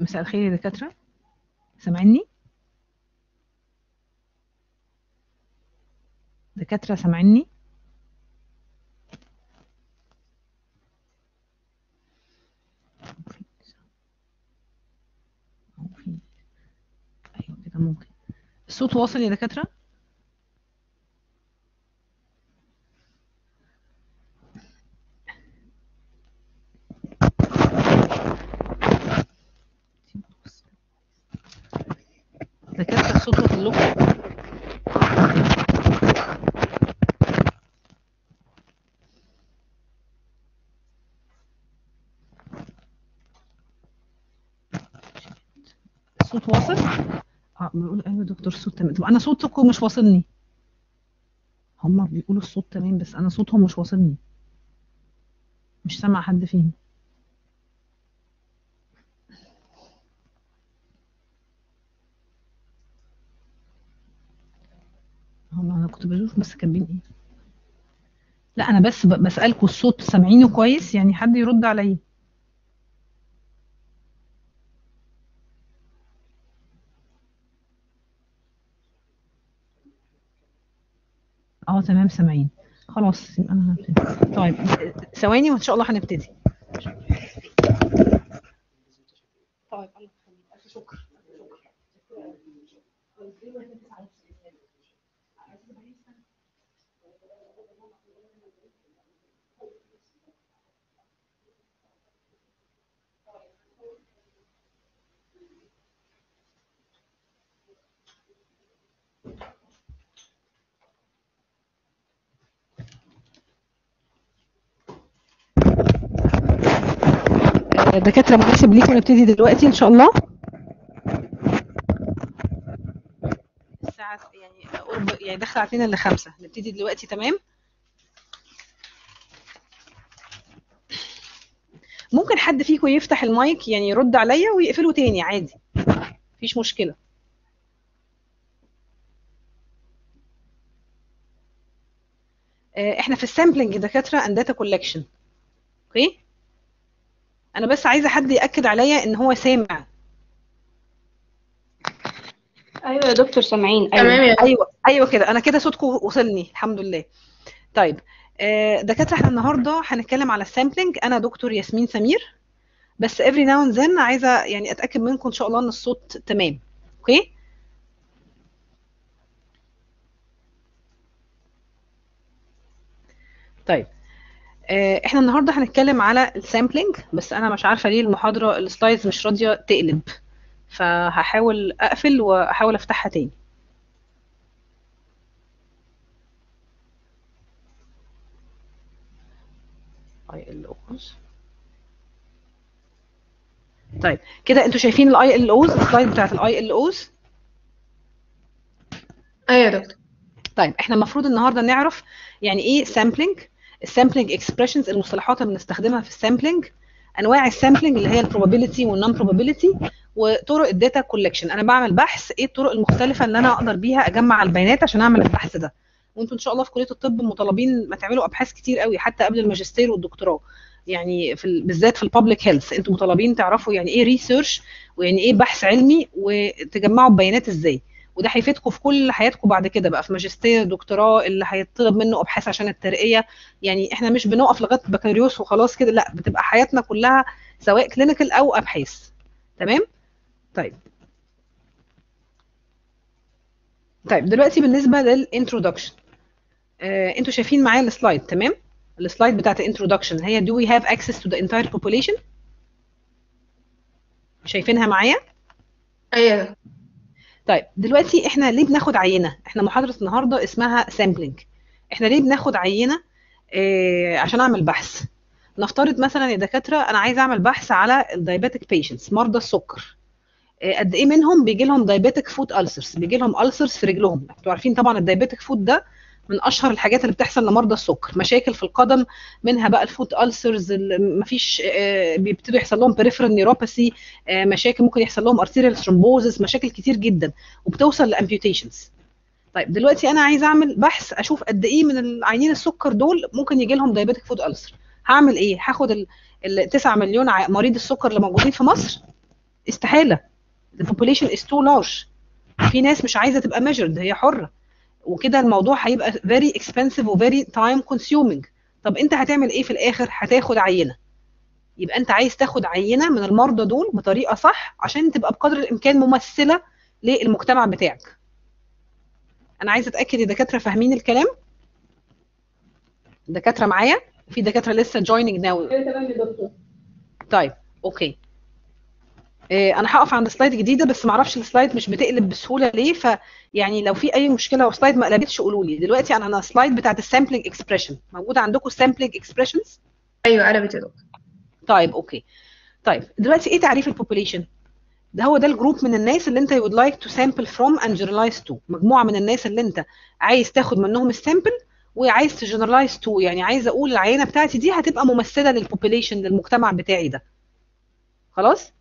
مساء الخير يا دكاترة سامعيني دكاترة سامعيني ايوه كده ممكن الصوت واصل يا دكاترة دكاترة الصوت واصل لكم الصوت واصل اه بيقول ايوه يا دكتور الصوت تمام طب انا صوتكم مش واصلني هما بيقولوا الصوت تمام بس انا صوتهم مش واصلني مش سامع حد فيهم هم انا كنت بشوف بس كاتبين ايه لا انا بس ب- بسألكوا الصوت سامعينه كويس يعني حد يرد عليا اه تمام سامعين خلاص يبقى انا هبتدي طيب ثواني وان شاء الله هنبتدي طيب الله يخليك الف شكر آه، دكاترة مناسب ليكم نبتدي دلوقتي ان شاء الله الساعة يعني قرب يعني داخل علينا الا خمسة نبتدي دلوقتي تمام ممكن حد فيكم يفتح المايك يعني يرد عليا ويقفله تاني عادي مفيش مشكلة آه، احنا في السامبلنج دكاترة اند داتا كولكشن اوكي انا بس عايزة حد يأكد عليا ان هو سامع ايوه يا دكتور سامعين تمام ايوه يا ايوه ايوه كده انا كده صوتكم وصلني الحمد لله طيب آه، دكاتره احنا النهارده هنتكلم على السامبلنج انا دكتور ياسمين سمير بس every now and then عايزه يعني اتاكد منكم ان شاء الله ان الصوت تمام اوكي طيب آه، احنا النهارده هنتكلم على السامبلنج بس انا مش عارفه ليه المحاضره السلايدز مش راضيه تقلب فهحاول اقفل واحاول افتحها تاني اي ال اوز طيب كده انتوا شايفين الاي ال اوز السلايد بتاعت الاي ال اوز ايوه يا دكتور طيب احنا المفروض النهارده نعرف يعني ايه سامبلنج السامبلنج اكسبريشنز المصطلحات اللي بنستخدمها في السامبلنج انواع السامبلنج اللي هي البروبابيلتي والنون بروبابيلتي وطرق الداتا كولكشن انا بعمل بحث ايه الطرق المختلفه اللي انا اقدر بيها اجمع البيانات عشان اعمل البحث ده وانتوا ان شاء الله في كليه الطب مطالبين ما تعملوا ابحاث كتير قوي حتى قبل الماجستير والدكتوراه يعني في ال... بالذات في البابليك هيلث انتوا مطالبين تعرفوا يعني ايه ريسيرش ويعني ايه بحث علمي وتجمعوا البيانات ازاي وده هيفيدكم في كل حياتكم بعد كده بقى في ماجستير دكتوراه اللي هيطلب منه ابحاث عشان الترقيه يعني احنا مش بنقف لغايه بكالوريوس وخلاص كده لا بتبقى حياتنا كلها سواء كلينيكال او ابحاث تمام طيب طيب دلوقتي بالنسبه للانترودكشن آه، انتوا شايفين معايا السلايد تمام السلايد بتاعت الانترودكشن هي do we have access to the entire population شايفينها معايا ايوه يا دكتور. طيب دلوقتي احنا ليه بناخد عينه احنا محاضره النهارده اسمها سامبلنج احنا ليه بناخد عينه آه عشان اعمل بحث نفترض مثلا يا دكاتره انا عايز اعمل بحث على الدايبيتك بيشنتس مرضى السكر آه، قد ايه منهم بيجي لهم دايبيتك فود ألسرز بيجي لهم ألسرز في رجلهم انتوا عارفين طبعا الدايبيتك فود ده من اشهر الحاجات اللي بتحصل لمرضى السكر مشاكل في القدم منها بقى الفوت ألسرز مفيش آه، بيبتدوا يحصل لهم بريفرال نيوروباثي مشاكل ممكن يحصل لهم ارتيريال ثرومبوزس مشاكل كتير جدا وبتوصل لامبيوتيشنز طيب دلوقتي انا عايز اعمل بحث اشوف قد ايه من العيانين السكر دول ممكن يجي لهم دايبيتك فود ألسر هعمل ايه هاخد ال ال 9 مليون ع- مريض السكر اللي موجودين في مصر استحاله the population is too large في ناس مش عايزه تبقى measured هي حره وكده الموضوع هيبقى very expensive و very time consuming طب انت هتعمل ايه في الاخر هتاخد عينه يبقى انت عايز تاخد عينه من المرضى دول بطريقه صح عشان تبقى بقدر الامكان ممثله للمجتمع بتاعك انا عايزه اتاكد الدكاتره فاهمين الكلام الدكاتره معايا وفي دكاتره لسه joining now ايوه تمام يا دكتور طيب اوكي إيه، انا هقف عند سلايد جديده بس ما اعرفش السلايد مش بتقلب بسهوله ليه فيعني لو في اي مشكله او سلايد ما قلبتش قولوا لي دلوقتي انا انا سلايد بتاعت السامبلنج اكسبريشن موجوده عندكم السامبلنج اكسبريشنز ايوه قلبت يا دكتور طيب اوكي طيب دلوقتي ايه تعريف البوبوليشن ده هو ده الجروب من الناس اللي انت would like to sample from and generalize to مجموعه من الناس اللي انت عايز تاخد منهم السامبل وعايز تجنرالايز تو يعني عايز اقول العينه بتاعتي دي هتبقى ممثله للبوبوليشن للمجتمع بتاعي ده خلاص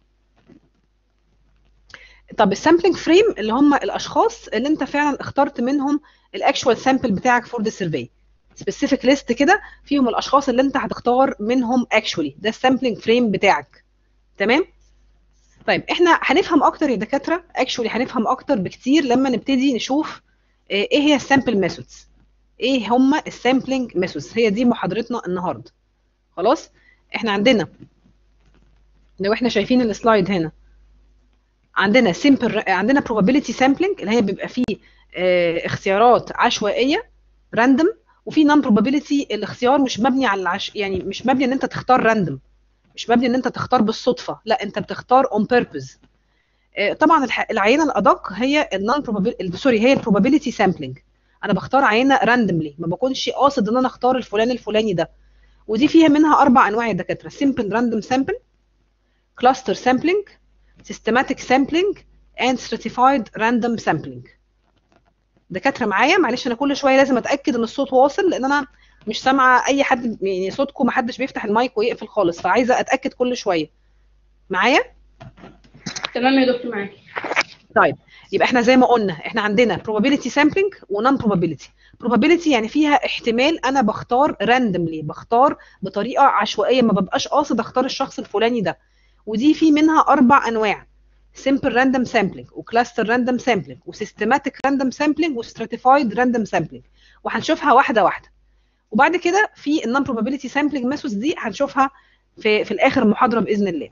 طب السامبلنج فريم اللي هم الاشخاص اللي انت فعلا اخترت منهم الاكشوال سامبل بتاعك فور ذا سيرفي سبيسيفيك ليست كده فيهم الاشخاص اللي انت هتختار منهم اكشولي ده السامبلنج فريم بتاعك تمام طيب احنا هنفهم اكتر يا دكاتره اكشولي هنفهم اكتر بكتير لما نبتدي نشوف آه، ايه هي السامبل ميثودز ايه هم السامبلنج ميثودز هي دي محاضرتنا النهارده خلاص احنا عندنا لو احنا شايفين السلايد هنا عندنا سيمبل عندنا probability sampling اللي هي بيبقى فيه آه، اختيارات عشوائيه راندوم وفي نون probability الاختيار مش مبني على العش... يعني مش مبني ان انت تختار راندوم مش مبني ان انت تختار بالصدفه لا انت بتختار on purpose آه، طبعا الح... العينه الادق هي النون probability سوري هي البروبابيلتي سامبلنج انا بختار عينه راندوملي ما بكونش قاصد ان انا اختار الفلان الفلاني ده ودي فيها منها اربع انواع يا دكاتره simple random sample cluster sampling systematic sampling and stratified random sampling دكاتره معايا معلش انا كل شويه لازم اتاكد ان الصوت واصل لان انا مش سامعه اي حد يعني صوتكم ما حدش بيفتح المايك ويقفل خالص فعايزه اتاكد كل شويه معايا تمام يا دكتور معاكي طيب يبقى احنا زي ما قلنا احنا عندنا probability sampling ونون probability probability يعني فيها احتمال انا بختار randomly بختار بطريقه عشوائيه ما ببقاش قاصد اختار الشخص الفلاني ده ودي في منها اربع انواع simple random sampling وكلاستر random sampling وسيستماتيك random sampling وstratified random sampling وهنشوفها واحده واحده وبعد كده في النون probability sampling methods دي هنشوفها في في الاخر المحاضره باذن الله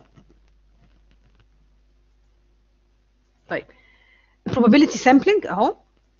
طيب probability sampling اهو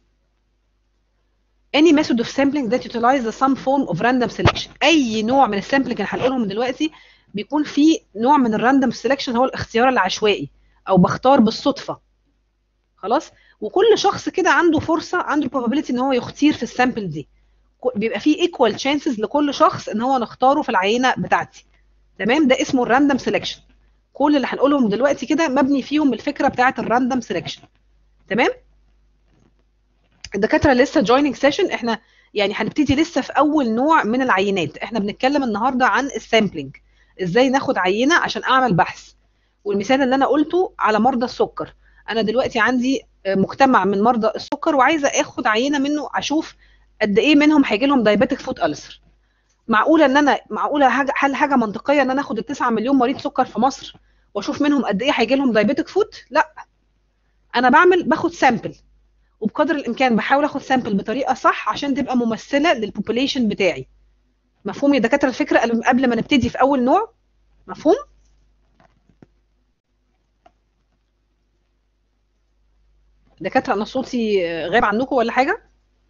any method of sampling that utilize the some form of random selection اي نوع من السامبلنج اللي هنقولهم دلوقتي بيكون في نوع من الراندوم سelection هو الاختيار العشوائي او بختار بالصدفه خلاص وكل شخص كده عنده فرصه عنده probability ان هو يختير في السامبل دي ك- بيبقى فيه equal chances لكل شخص ان هو نختاره في العينه بتاعتي تمام ده اسمه الراندوم سelection كل اللي هنقولهم دلوقتي كده مبني فيهم الفكره بتاعه الراندوم سelection تمام الدكاتره لسه جويننج سيشن احنا يعني هنبتدي لسه في اول نوع من العينات احنا بنتكلم النهارده عن السامبلنج ازاي ناخد عينه عشان اعمل بحث والمثال اللي انا قلته على مرضى السكر انا دلوقتي عندي آه، مجتمع من مرضى السكر وعايزه اخد عينه منه اشوف قد ايه منهم هيجي لهم دايبيتك فوت ألسر معقوله ان انا معقوله حاجه هل حاجه منطقيه ان انا اخد ال 9 مليون مريض سكر في مصر واشوف منهم قد ايه هيجي لهم دايبيتك فوت لا انا بعمل باخد سامبل وبقدر الامكان بحاول اخد سامبل بطريقه صح عشان تبقى ممثله للبوبوليشن بتاعي مفهوم يا دكاتره الفكره قبل قبل ما نبتدي في اول نوع مفهوم دكاتره انا صوتي آه، غايب عنكم ولا حاجه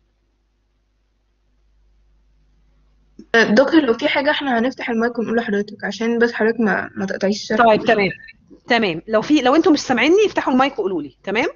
آه، دكتور لو في حاجة احنا هنفتح المايك ونقول لحضرتك عشان بس حضرتك ما ما تقطعيش الشرح طيب تمام تمام لو في لو انتم مش سامعيني افتحوا المايك وقولوا لي تمام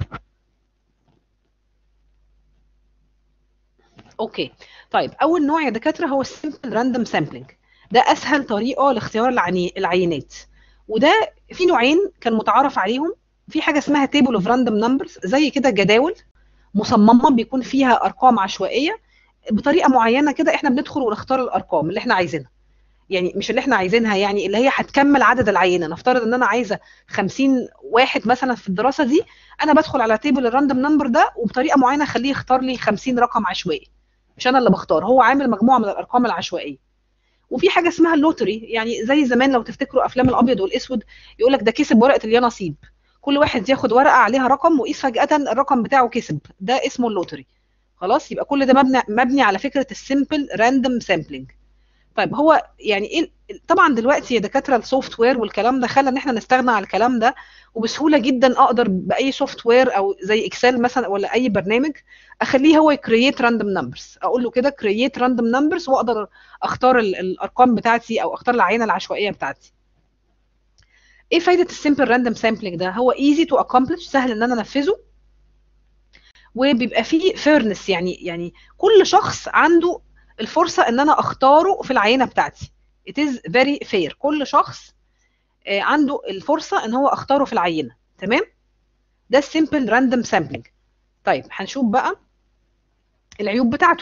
اوكي طيب اول نوع يا دكاتره هو السمبل راندوم سامبلنج ده اسهل طريقه لاختيار العني- العينات وده في نوعين كان متعارف عليهم في حاجه اسمها تيبل اوف راندوم نمبرز زي كده جداول مصممه بيكون فيها ارقام عشوائيه بطريقه معينه كده احنا بندخل ونختار الارقام اللي احنا عايزينها يعني مش اللي احنا عايزينها يعني اللي هي هتكمل عدد العينه نفترض ان انا عايزه 50 واحد مثلا في الدراسه دي انا بدخل على تيبل الراندوم نمبر ده وبطريقه معينه اخليه يختار لي 50 رقم عشوائي مش انا اللي بختار هو عامل مجموعه من الارقام العشوائيه وفي حاجه اسمها اللوتري يعني زي زمان لو تفتكروا افلام الابيض والاسود يقول لك ده كسب ورقه اليا نصيب كل واحد ياخد ورقه عليها رقم وقيس فجاه الرقم بتاعه كسب ده اسمه اللوتري خلاص يبقى كل ده مبني مبني على فكره السيمبل راندوم سامبلنج طيب هو يعني ايه طبعا دلوقتي يا دكاتره السوفت وير والكلام ده خلى ان احنا نستغنى عن الكلام ده وبسهوله جدا اقدر باي سوفت وير او زي اكسل مثلا ولا اي برنامج اخليه هو يكرييت راندوم نمبرز اقول له كده كرييت راندوم نمبرز واقدر اختار الارقام بتاعتي او اختار العينه العشوائيه بتاعتي ايه فايده السمبل راندوم سامبلنج ده هو ايزي تو اكمبلش سهل ان انا انفذه وبيبقى فيه فيرنس يعني يعني كل شخص عنده الفرصه ان انا اختاره في العينه بتاعتي it is very fair كل شخص عنده الفرصه ان هو اختاره في العينه تمام ده السمبل راندوم سامبلنج طيب هنشوف بقى العيوب بتاعته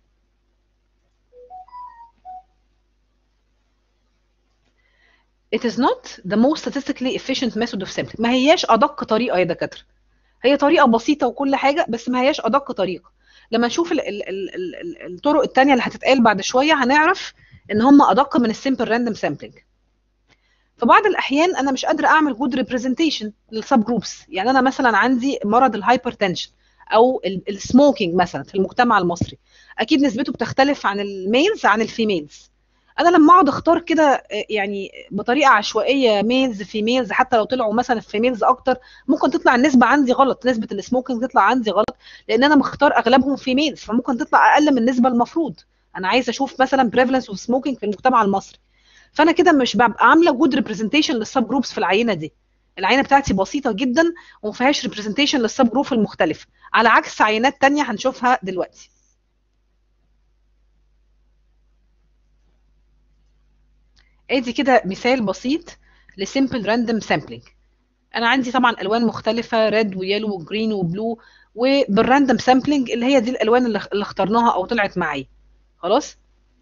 it is not the most statistically efficient method of sampling ما هياش ادق طريقه يا دكاتره هي طريقه بسيطه وكل حاجه بس ما هياش ادق طريقه لما نشوف ال ال ال ال الطرق الثانيه اللي هتتقال بعد شويه هنعرف ان هم ادق من السمبل راندوم سامبلنج في بعض الاحيان انا مش قادره اعمل جود ريبريزنتيشن للسب جروبس يعني انا مثلا عندي مرض الهايبرتنشن او السموكينج مثلا في المجتمع المصري اكيد نسبته بتختلف عن الميلز عن الفيميلز انا لما اقعد اختار كده يعني بطريقه عشوائيه ميلز فيميلز حتى لو طلعوا مثلا فيميلز اكتر ممكن تطلع النسبه عندي غلط نسبه السموكينج تطلع عندي غلط لان انا مختار اغلبهم فيميلز فممكن تطلع اقل من النسبه المفروض انا عايزه اشوف مثلا بريفلنس اوف سموكينج في المجتمع المصري فانا كده مش ببقى عامله جود ريبريزنتيشن للسب جروبس في العينه دي العينه بتاعتي بسيطه جدا وما فيهاش ريبريزنتيشن للسب جروب المختلفه على عكس عينات تانية هنشوفها دلوقتي ادي كده مثال بسيط لسيمبل راندوم سامبلينج انا عندي طبعا الوان مختلفه ريد ويلو وجرين وبلو وبالراندوم سامبلينج اللي هي دي الالوان اللي اخترناها او طلعت معايا خلاص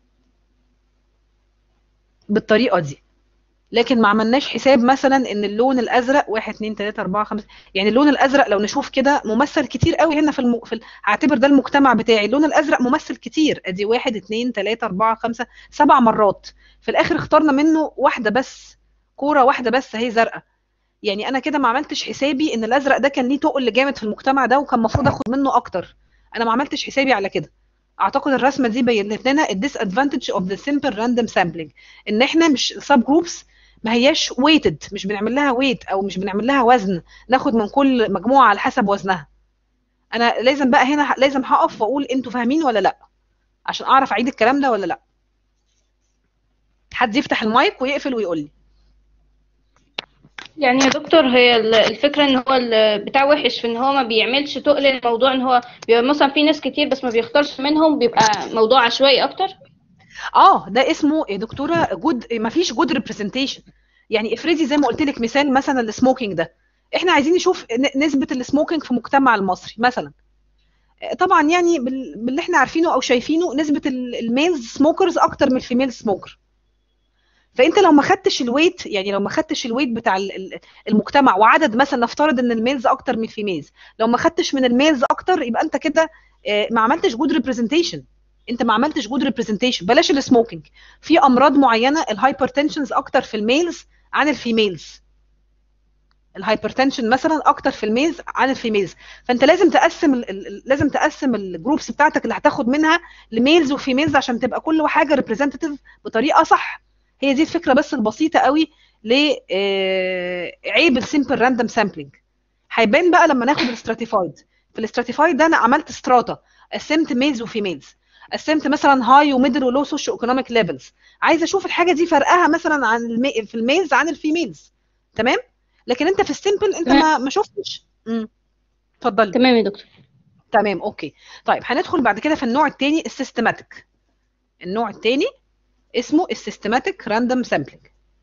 بالطريقه دي لكن ما عملناش حساب مثلا ان اللون الازرق 1 2 3 4 5 يعني اللون الازرق لو نشوف كده ممثل كتير قوي هنا في الم... في ال... هعتبر ده المجتمع بتاعي اللون الازرق ممثل كتير ادي 1 2 3 4 5 سبع مرات في الاخر اخترنا منه واحده بس كوره واحده بس اهي زرقاء يعني انا كده ما عملتش حسابي ان الازرق ده كان ليه تقل جامد في المجتمع ده وكان المفروض اخد منه اكتر انا ما عملتش حسابي على كده اعتقد الرسمه دي بينت لنا الديس ادفانتج اوف ذا سمبل راندوم سامبلينج ان احنا مش سب جروبس ما هياش ويتد مش بنعمل لها ويت او مش بنعمل لها وزن ناخد من كل مجموعه على حسب وزنها انا لازم بقى هنا لازم هقف واقول انتوا فاهمين ولا لا عشان اعرف اعيد الكلام ده ولا لا حد يفتح المايك ويقفل ويقول لي يعني يا دكتور هي الفكره ان هو بتاع وحش في ان هو ما بيعملش تقل الموضوع ان هو بيبقى مثلا في ناس كتير بس ما بيختارش منهم بيبقى موضوع عشوائي اكتر اه ده اسمه يا دكتوره جود ما فيش جود ريبريزنتيشن يعني افرضي زي ما قلت لك مثال مثلا السموكينج ده احنا عايزين نشوف نسبه السموكينج في المجتمع المصري مثلا طبعا يعني باللي احنا عارفينه او شايفينه نسبه الميلز سموكرز اكتر من الفيميل سموكر فانت لو ما خدتش الويت يعني لو ما خدتش الويت بتاع المجتمع وعدد مثلا نفترض ان الميلز اكتر من الفيميلز لو ما خدتش من الميلز اكتر يبقى انت كده ما عملتش جود ريبريزنتيشن انت ما عملتش جود ريبريزنتيشن بلاش السموكينج في امراض معينه الهايبرتنشنز اكتر في الميلز عن الفيميلز الهايبرتنشن مثلا اكتر في الميلز عن الفيميلز فانت لازم تقسم ال لازم تقسم الجروبس بتاعتك اللي هتاخد منها لميلز وفيميلز عشان تبقى كل حاجه ريبريزنتيف بطريقه صح هي دي الفكره بس البسيطه قوي لعيب السمبل راندوم سامبلينج هيبان بقى لما ناخد الاستراتيفايد في الاستراتيفايد ده انا عملت ستراتا قسمت ميلز وفيميلز قسمت مثلا هاي وميدل ولو سوشيو ايكونوميك ليفلز عايزه اشوف الحاجه دي فرقها مثلا عن المي... في الميلز عن الفيميلز تمام لكن انت في السيمبل انت ما ما شفتش امم اتفضلي تمام يا دكتور تمام اوكي طيب هندخل بعد كده في النوع الثاني السيستماتيك النوع الثاني اسمه السيستماتيك راندوم سامبلينج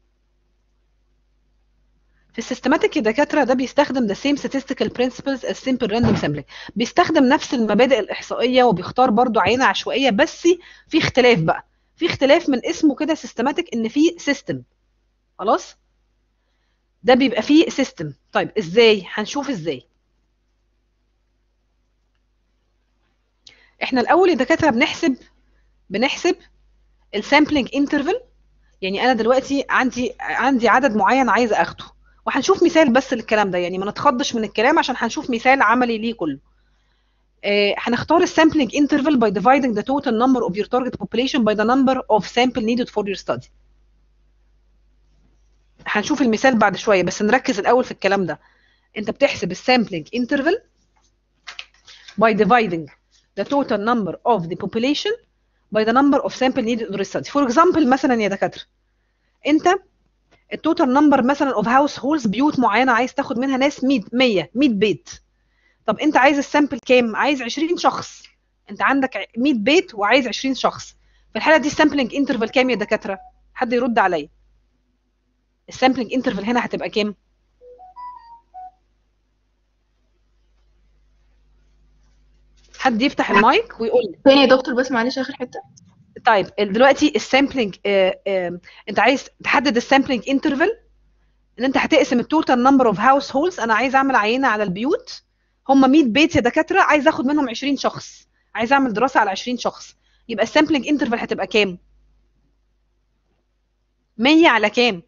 في السيستماتيك يا دكاتره ده بيستخدم the same statistical principles as simple random sampling بيستخدم نفس المبادئ الاحصائيه وبيختار برضو عينه عشوائيه بس في اختلاف بقى في اختلاف من اسمه كده سيستماتيك ان في سيستم خلاص ده بيبقى فيه سيستم طيب ازاي هنشوف ازاي احنا الاول يا دكاتره بنحسب بنحسب السامبلنج انترفال يعني انا دلوقتي عندي عندي عدد معين عايزه اخده وهنشوف مثال بس للكلام ده يعني ما نتخضش من الكلام عشان هنشوف مثال عملي ليه كله آه، هنختار السامبلنج انترفال by dividing the total number of your target population by the number of sample needed for your study هنشوف المثال بعد شويه بس نركز الاول في الكلام ده انت بتحسب السامبلنج انترفال by dividing the total number of the population by the number of sample needed for study for example مثلا يا دكاتره انت التوتال نمبر مثلا اوف هاوس هولز بيوت معينه عايز تاخد منها ناس 100 100 100 بيت طب انت عايز السامبل كام عايز 20 شخص انت عندك 100 بيت وعايز 20 شخص في الحاله دي السامبلنج انترفال كام يا دكاتره حد يرد عليا السامبلنج انترفال هنا هتبقى كام حد يفتح المايك ويقول لي تاني يا دكتور بس معلش اخر حته طيب دلوقتي السامبلنج انت عايز تحدد السامبلنج انترفال ان انت هتقسم التوتال نمبر اوف هاوس هولز انا عايز اعمل عينه على البيوت هم 100 بيت يا دكاتره عايز اخد منهم 20 شخص عايز اعمل دراسه على 20 شخص يبقى السامبلنج انترفال هتبقى كام 100 على كام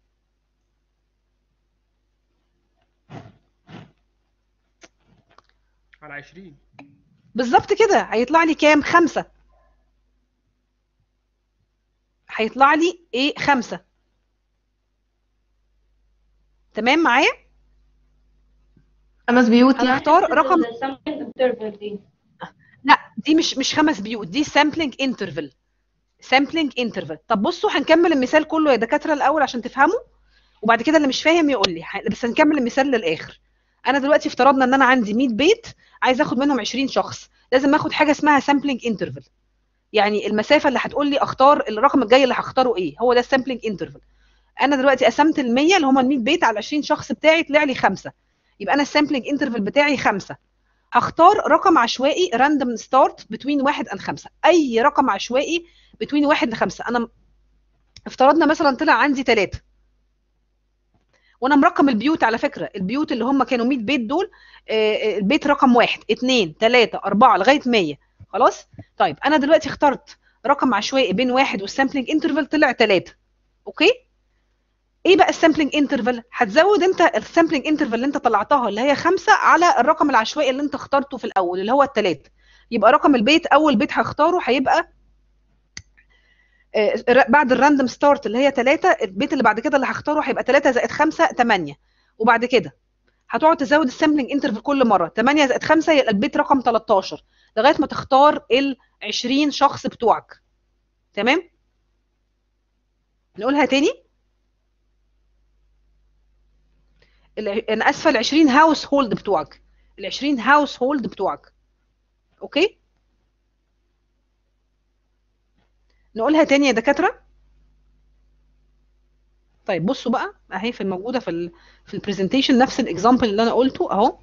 على 20 بالظبط كده هيطلع لي كام خمسة هيطلع لي ايه خمسة تمام معايا خمس بيوت يعني هنختار رقم السامبلنج انترفال دي لا دي مش مش خمس بيوت دي سامبلنج انترفال سامبلنج انترفال طب بصوا هنكمل المثال كله يا دكاتره الاول عشان تفهموا وبعد كده اللي مش فاهم يقول لي ه- بس هنكمل المثال للاخر انا دلوقتي افترضنا ان انا عندي 100 بيت عايز اخد منهم 20 شخص لازم اخد حاجه اسمها سامبلنج انترفال يعني المسافه اللي هتقول لي اختار الرقم الجاي اللي هختاره ايه هو ده السامبلنج انترفال انا دلوقتي قسمت ال 100 اللي هم ال 100 بيت على 20 شخص بتاعي طلع لي خمسه يبقى انا السامبلنج انترفال بتاعي خمسه هختار رقم عشوائي راندوم ستارت بتوين واحد and خمسه اي رقم عشوائي بتوين واحد لخمسه انا افترضنا مثلا طلع عندي ثلاثه وانا مرقم البيوت على فكره البيوت اللي هم كانوا 100 بيت دول آه، آه، البيت رقم واحد اثنين ثلاثه اربعه لغايه 100 خلاص طيب انا دلوقتي اخترت رقم عشوائي بين واحد والسامبلنج انترفال طلع ثلاثه اوكي ايه بقى السامبلنج انترفال هتزود انت السامبلنج انترفال اللي انت طلعتها اللي هي خمسة على الرقم العشوائي اللي انت اخترته في الاول اللي هو الثلاثه يبقى رقم البيت اول بيت هختاره هيبقى آه، ر- بعد الراندوم ستارت اللي هي 3 البيت اللي بعد كده اللي هختاره هيبقى 3 زائد 5 8 وبعد كده هتقعد تزود السامبلنج انترفال كل مره 8 زائد 5 يبقى البيت رقم 13 لغايه ما تختار ال 20 شخص بتوعك تمام نقولها تاني ال- انا اسفه ال 20 هاوس هولد بتوعك ال 20 هاوس هولد بتوعك اوكي نقولها تاني يا دكاتره طيب بصوا بقى اهي في الموجوده في ال في البرزنتيشن نفس الاكزامبل اللي انا قلته اهو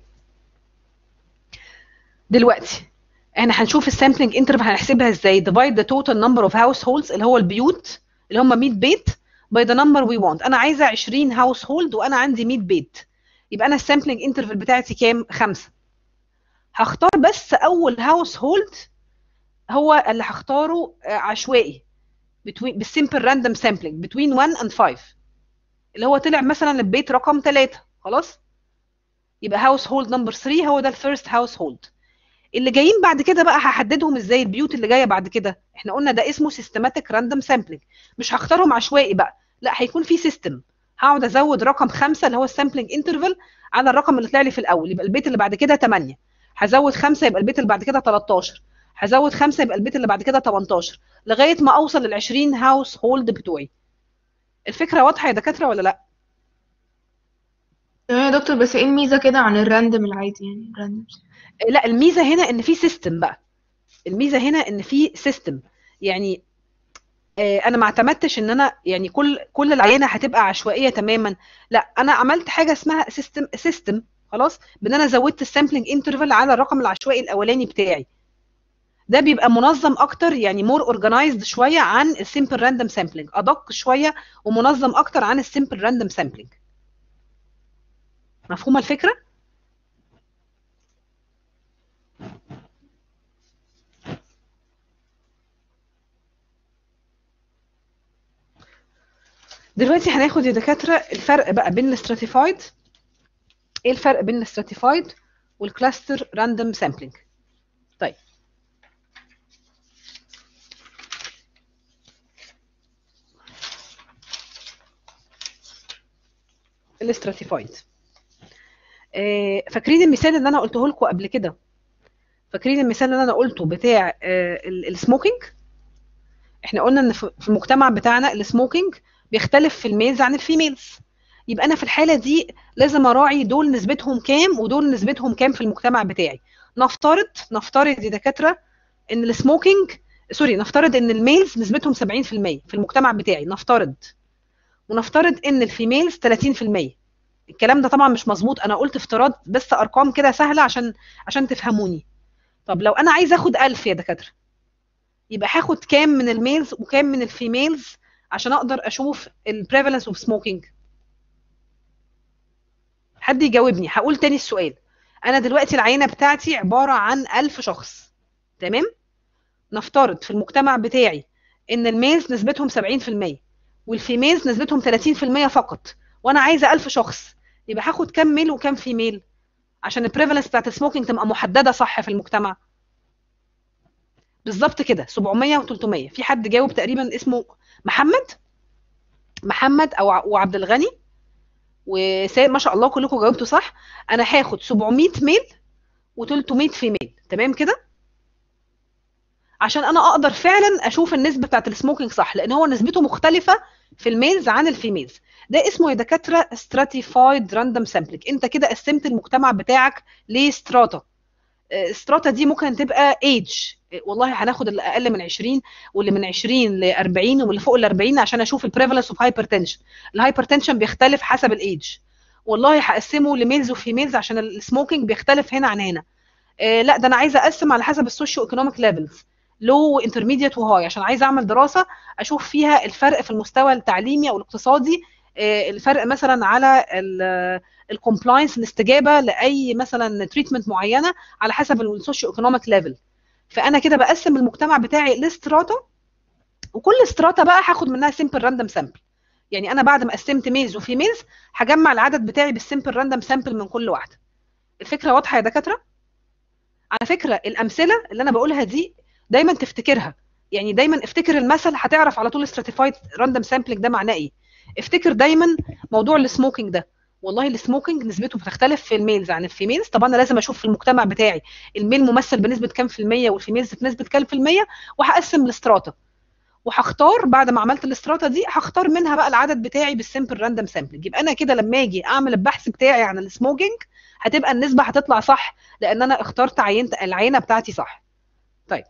دلوقتي احنا هنشوف السامبلنج انترفال هنحسبها ازاي divide the total number of households اللي هو البيوت اللي هم 100 بيت by the number we want انا عايزه 20 هاوس هولد وانا عندي 100 بيت يبقى انا السامبلنج انترفال بتاعتي كام خمسة هختار بس اول هاوس هولد هو اللي هختاره آه، عشوائي between بالسمبل راندوم سامبلنج between 1 and 5 اللي هو طلع مثلا البيت رقم 3 خلاص يبقى هاوس هولد نمبر 3 هو ده الفيرست هاوس هولد اللي جايين بعد كده بقى هحددهم ازاي البيوت اللي جايه بعد كده احنا قلنا ده اسمه سيستماتيك راندوم سامبلنج مش هختارهم عشوائي بقى لا هيكون في سيستم هقعد ازود رقم خمسة اللي هو السامبلنج انترفال على الرقم اللي طلع لي في الاول يبقى البيت اللي بعد كده 8 هزود خمسة يبقى البيت اللي بعد كده 13 هزود خمسة يبقى البيت اللي بعد كده 18 لغايه ما اوصل لل 20 هاوس هولد بتوعي الفكره واضحه يا دكاتره ولا لا تمام يا دكتور بس ايه الميزة كده عن الراندوم العادي يعني الراندوم لا الميزه هنا ان في سيستم بقى الميزه هنا ان في سيستم يعني آه، انا ما اعتمدتش ان انا يعني كل كل العينه هتبقى عشوائيه تماما لا انا عملت حاجه اسمها سيستم سيستم خلاص بان انا زودت السامبلنج انترفال على الرقم العشوائي الاولاني بتاعي ده بيبقى منظم اكتر يعني مور اورجنايزد شويه عن السمبل راندوم سامبلنج ادق شويه ومنظم اكتر عن السمبل راندوم سامبلنج مفهومه الفكره دلوقتي هناخد يا دكاتره الفرق بقى بين الاستراتيفايد ايه الفرق بين الاستراتيفايد والكلاستر راندوم سامبلينج طيب الاستراتيفايد آه، فاكرين المثال اللي انا قلته لكم قبل كده فاكرين المثال اللي انا قلته بتاع آه، ال- السموكينج احنا قلنا ان في في المجتمع بتاعنا السموكينج بيختلف في الميلز عن الفيميلز يبقى انا في الحاله دي لازم اراعي دول نسبتهم كام ودول نسبتهم كام في المجتمع بتاعي نفترض نفترض يا دكاتره ان السموكينج سوري نفترض ان الميلز نسبتهم 70% في المجتمع بتاعي نفترض ونفترض ان الفيميلز 30% الكلام ده طبعا مش مظبوط انا قلت افتراض بس ارقام كده سهله عشان عشان تفهموني طب لو انا عايزه اخد 1000 يا دكاتره يبقى هاخد كام من الميلز وكام من الفيميلز عشان اقدر اشوف البريفالنس اوف سموكينج حد يجاوبني هقول تاني السؤال انا دلوقتي العينه بتاعتي عباره عن 1000 شخص تمام نفترض في المجتمع بتاعي ان الميلز نسبتهم 70% والفيميلز نسبتهم 30% فقط وانا عايزه 1000 شخص يبقى هاخد كام ميل وكام فيميل عشان البريفالنس بتاعت السموكينج تبقى محدده صح في المجتمع بالظبط كده 700 و300 في حد جاوب تقريبا اسمه محمد محمد او ع- وعبد الغني وسيد ما شاء الله كلكم جاوبتوا صح انا هاخد 700 ميل و300 فيميل تمام كده عشان انا اقدر فعلا اشوف النسبه بتاعت السموكينج صح لان هو نسبته مختلفه في الميلز عن الفيميلز ده اسمه يا دكاتره stratified random sampling انت كده قسمت المجتمع بتاعك لستراتا ستراتا دي ممكن تبقى ايج والله هناخد اللي اقل من 20 واللي من 20 ل 40 واللي فوق ال 40 عشان اشوف البريفالنس اوف هايبرتنشن الهايبرتنشن بيختلف حسب الايج والله هقسمه لميلز وفيميلز عشان السموكينج بيختلف هنا عن هنا آه لا ده انا عايزه اقسم على حسب السوشيو ايكونوميك ليفلز لو وانترميديت وهاي عشان عايزه اعمل دراسه اشوف فيها الفرق في المستوى التعليمي او الاقتصادي آه، الفرق مثلا على الكومبلاينس الاستجابه لاي مثلا تريتمنت معينه على حسب السوشيو ايكونوميك ليفل فانا كده بقسم المجتمع بتاعي لستراتا وكل ستراتا بقى هاخد منها سمبل راندوم سامبل يعني انا بعد ما قسمت ميلز وفيميلز هجمع العدد بتاعي بالسمبل راندوم سامبل من كل واحده الفكره واضحه يا دكاتره على فكره الامثله اللي انا بقولها دي دايما تفتكرها يعني دايما افتكر المثل هتعرف على طول stratified راندوم سامبلنج ده معناه ايه افتكر دايما موضوع السموكينج ده والله السموكينج نسبته بتختلف في الميلز عن الفيميلز طب انا لازم اشوف في المجتمع بتاعي الميل ممثل بنسبه كام في الميه والفيميلز بنسبه كام في الميه وهقسم الاستراتا وهختار بعد ما عملت الاستراتا دي هختار منها بقى العدد بتاعي بالسمبل راندوم سامبلنج يبقى انا كده لما اجي اعمل البحث بتاعي عن السموكينج هتبقى النسبه هتطلع صح لان انا اخترت عينت العينه بتاعتي صح طيب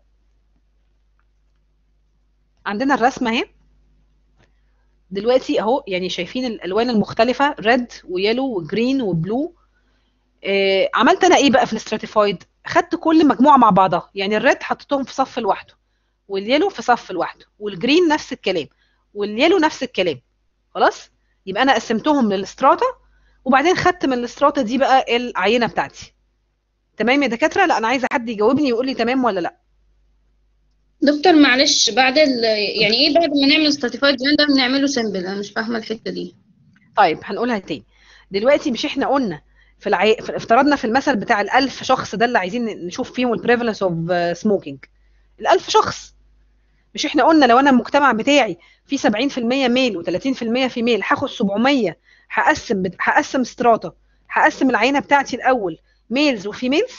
عندنا الرسمه اهي دلوقتي اهو يعني شايفين الالوان المختلفه ريد ويلو وجرين وبلو آه عملت انا ايه بقى في الاستراتيفايد خدت كل مجموعه مع بعضها يعني الريد حطيتهم في صف لوحده واليلو في صف لوحده والجرين نفس الكلام واليلو نفس الكلام خلاص يبقى انا قسمتهم للاستراتا وبعدين خدت من الاستراتا دي بقى العينه بتاعتي تمام يا دكاتره لا انا عايزه حد يجاوبني ويقول لي تمام ولا لا دكتور معلش بعد ال... يعني ايه بعد ما نعمل stratified random نعمله سامبل انا مش فاهمه الحته دي طيب هنقولها تاني دلوقتي مش احنا قلنا في العي... في- افترضنا في المثل بتاع الألف شخص ده اللي عايزين نشوف فيهم البريفالنس اوف سموكينج الألف شخص مش احنا قلنا لو انا المجتمع بتاعي فيه 70% ميل و30% فيميل هاخد 700 هقسم بت- هقسم ستراتا هقسم العينه بتاعتي الاول ميلز وفيميلز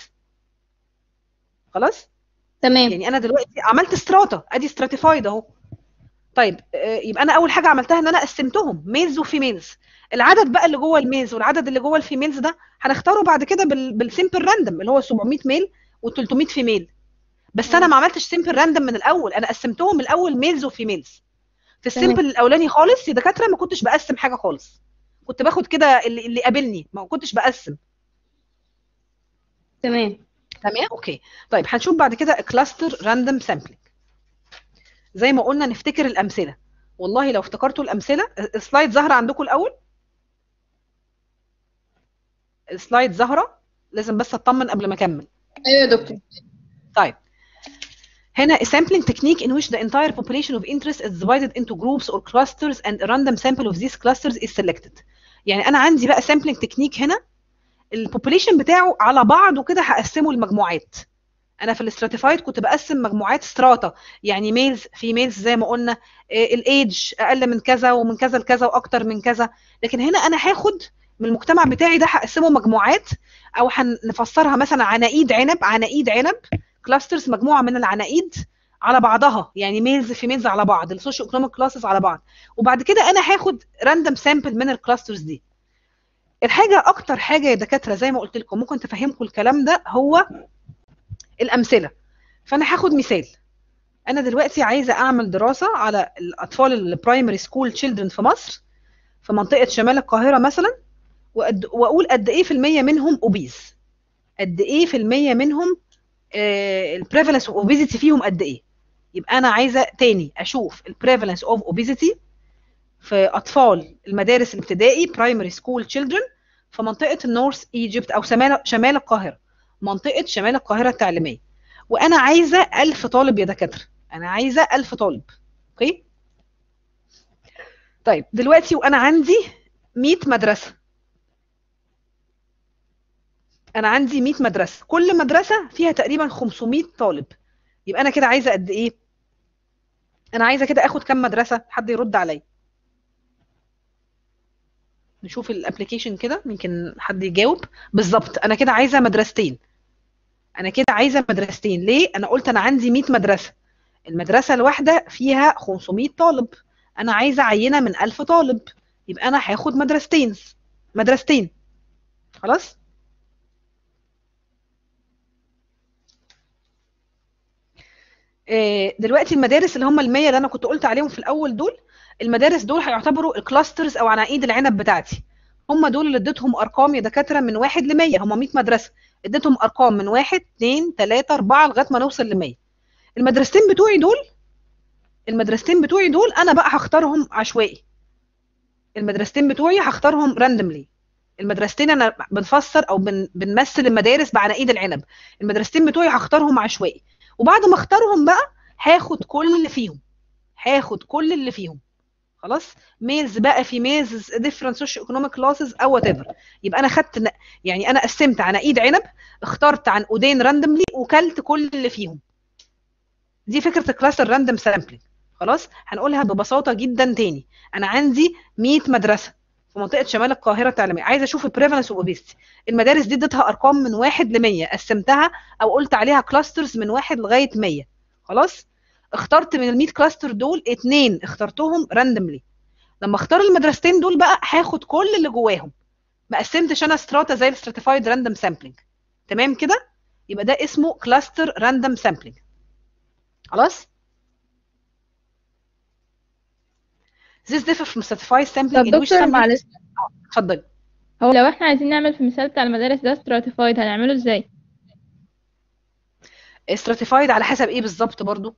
خلاص تمام يعني انا دلوقتي عملت ستراتا ادي ستراتيفايد اهو طيب آه، يبقى انا اول حاجه عملتها ان انا قسمتهم ميلز وفيميلز العدد بقى اللي جوه الميلز والعدد اللي جوه الفيميلز ده هنختاره بعد كده بال... بالسيمبل راندوم اللي هو 700 ميل و300 فيميل بس انا ما عملتش سيمبل راندوم من الاول انا قسمتهم الاول ميلز وفيميلز في السيمبل الاولاني خالص يا دكاتره ما كنتش بقسم حاجه خالص كنت باخد كده اللي, اللي قابلني ما كنتش بقسم تمام تمام اوكي طيب هنشوف بعد كده كلاستر راندوم سامبلينج زي ما قلنا نفتكر الامثله والله لو افتكرتوا الامثله السلايد ظاهره عندكم الاول السلايد ظاهره لازم بس اطمن قبل ما اكمل ايوه يا دكتور طيب هنا a sampling technique in which the entire population of interest is divided into groups or clusters and a random sample of these clusters is selected يعني انا عندي بقى sampling technique هنا البوبوليشن بتاعه على بعضه كده هقسمه لمجموعات انا في الاستراتيفايد كنت بقسم مجموعات ستراتا يعني ميلز فيميلز زي ما قلنا الايدج اقل من كذا ومن كذا لكذا واكتر من كذا لكن هنا انا هاخد من المجتمع بتاعي ده هقسمه مجموعات او هنفسرها مثلا عناقيد عنب عناقيد عنب كلاسترز مجموعه من العناقيد على بعضها يعني ميلز فيميلز على بعض السوشيو ايكونوميك كلاسز على بعض وبعد كده انا هاخد راندوم سامبل من الكلاسترز دي الحاجه اكتر حاجه يا دكاتره زي ما قلت لكم ممكن تفهمكم الكلام ده هو الامثله فانا هاخد مثال انا دلوقتي عايزه اعمل دراسه على الاطفال البرايمري سكول تشيلدرن في مصر في منطقه شمال القاهره مثلا وقد واقول قد ايه في الميه منهم اوبيز قد ايه في الميه منهم البريفالنس اوف اوبيزيتي فيهم قد ايه يبقى انا عايزه تاني اشوف البريفالنس اوف اوبيزيتي في اطفال المدارس الابتدائي برايمري سكول تشيلدرن في منطقه النورث ايجيبت او شمال شمال القاهره منطقه شمال القاهره التعليميه وانا عايزه 1000 طالب يا دكاتره انا عايزه 1000 طالب اوكي طيب دلوقتي وانا عندي 100 مدرسه انا عندي 100 مدرسه كل مدرسه فيها تقريبا 500 طالب يبقى انا كده عايزه قد ايه انا عايزه كده اخد كام مدرسه حد يرد عليا نشوف الابلكيشن كده يمكن حد يجاوب بالظبط انا كده عايزه مدرستين انا كده عايزه مدرستين ليه انا قلت انا عندي 100 مدرسه المدرسه الواحده فيها 500 طالب انا عايزه عينه من 1000 طالب يبقى انا هاخد مدرستين مدرستين خلاص دلوقتي المدارس اللي هم ال 100 اللي انا كنت قلت عليهم في الاول دول المدارس دول هيعتبروا الكلاسترز او عناقيد العنب بتاعتي هم دول اللي اديتهم ارقام يا دكاتره من 1 ل 100 هم 100 مدرسه اديتهم ارقام من 1 2 3 4 لغايه ما نوصل ل 100 المدرستين بتوعي دول المدرستين بتوعي دول انا بقى هختارهم عشوائي المدرستين بتوعي هختارهم راندملي المدرستين انا بنفسر او بن بنمثل المدارس بعناقيد العنب المدرستين بتوعي هختارهم عشوائي وبعد ما اختارهم بقى هاخد كل اللي فيهم هاخد كل اللي فيهم خلاص ميلز بقى في ميلز ديفرنت سوشيو ايكونوميك كلاسز او وات ايفر يبقى انا خدت يعني انا قسمت عناقيد عنب اخترت عنقودين راندملي وكلت كل اللي فيهم دي فكره الكلاس الراندوم سامبلينج خلاص هنقولها ببساطه جدا تاني انا عندي 100 مدرسه في منطقه شمال القاهره التعليميه عايزه اشوف البريفالنس اوبيستي المدارس دي اديتها ارقام من 1 ل 100 قسمتها او قلت عليها كلاسترز من 1 لغايه 100 خلاص اخترت من ال 100 كلاستر دول اثنين اخترتهم راندملي لما اختار المدرستين دول بقى هاخد كل اللي جواهم ما قسمتش انا ستراتا زي الستراتيفايد راندوم سامبلينج تمام كده يبقى ده اسمه كلاستر راندوم سامبلينج خلاص This differ from stratified sampling طب in which دكتور sample معلش اتفضلي هو لو احنا عايزين نعمل في المثال بتاع المدارس ده stratified هنعمله ازاي stratified على حسب ايه بالظبط برضو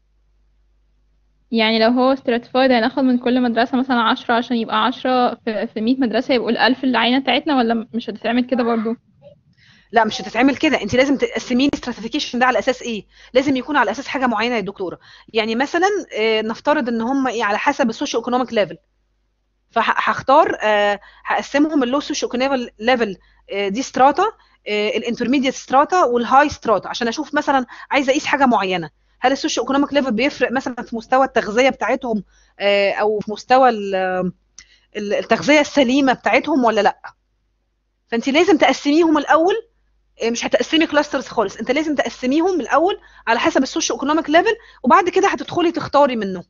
يعني لو هو stratified هناخد من كل مدرسة مثلا عشرة عشان يبقى عشرة في, في مية مدرسة يبقوا الألف العينة بتاعتنا ولا مش هتتعمل كده برضو لا مش هتتعمل كده انت لازم تقسمين الستراتيفيكيشن ده على اساس ايه لازم يكون على اساس حاجه معينه يا دكتوره يعني مثلا آه، نفترض ان هم ايه على حسب السوشيو ايكونوميك ليفل فهختار آه، هقسمهم اللو سوشيو ايكونوميك ليفل دي ستراتا الانترميديت ستراتا والهاي ستراتا عشان اشوف مثلا عايزه اقيس حاجه معينه هل السوشيو ايكونوميك ليفل بيفرق مثلا في مستوى التغذيه بتاعتهم آه، او في مستوى ال- ال- التغذيه السليمه بتاعتهم ولا لا فانت لازم تقسميهم الاول إيه، مش هتقسمي كلاسترز خالص انت لازم تقسميهم من الاول على حسب السوشيو ايكونوميك ليفل وبعد كده هتدخلي تختاري منه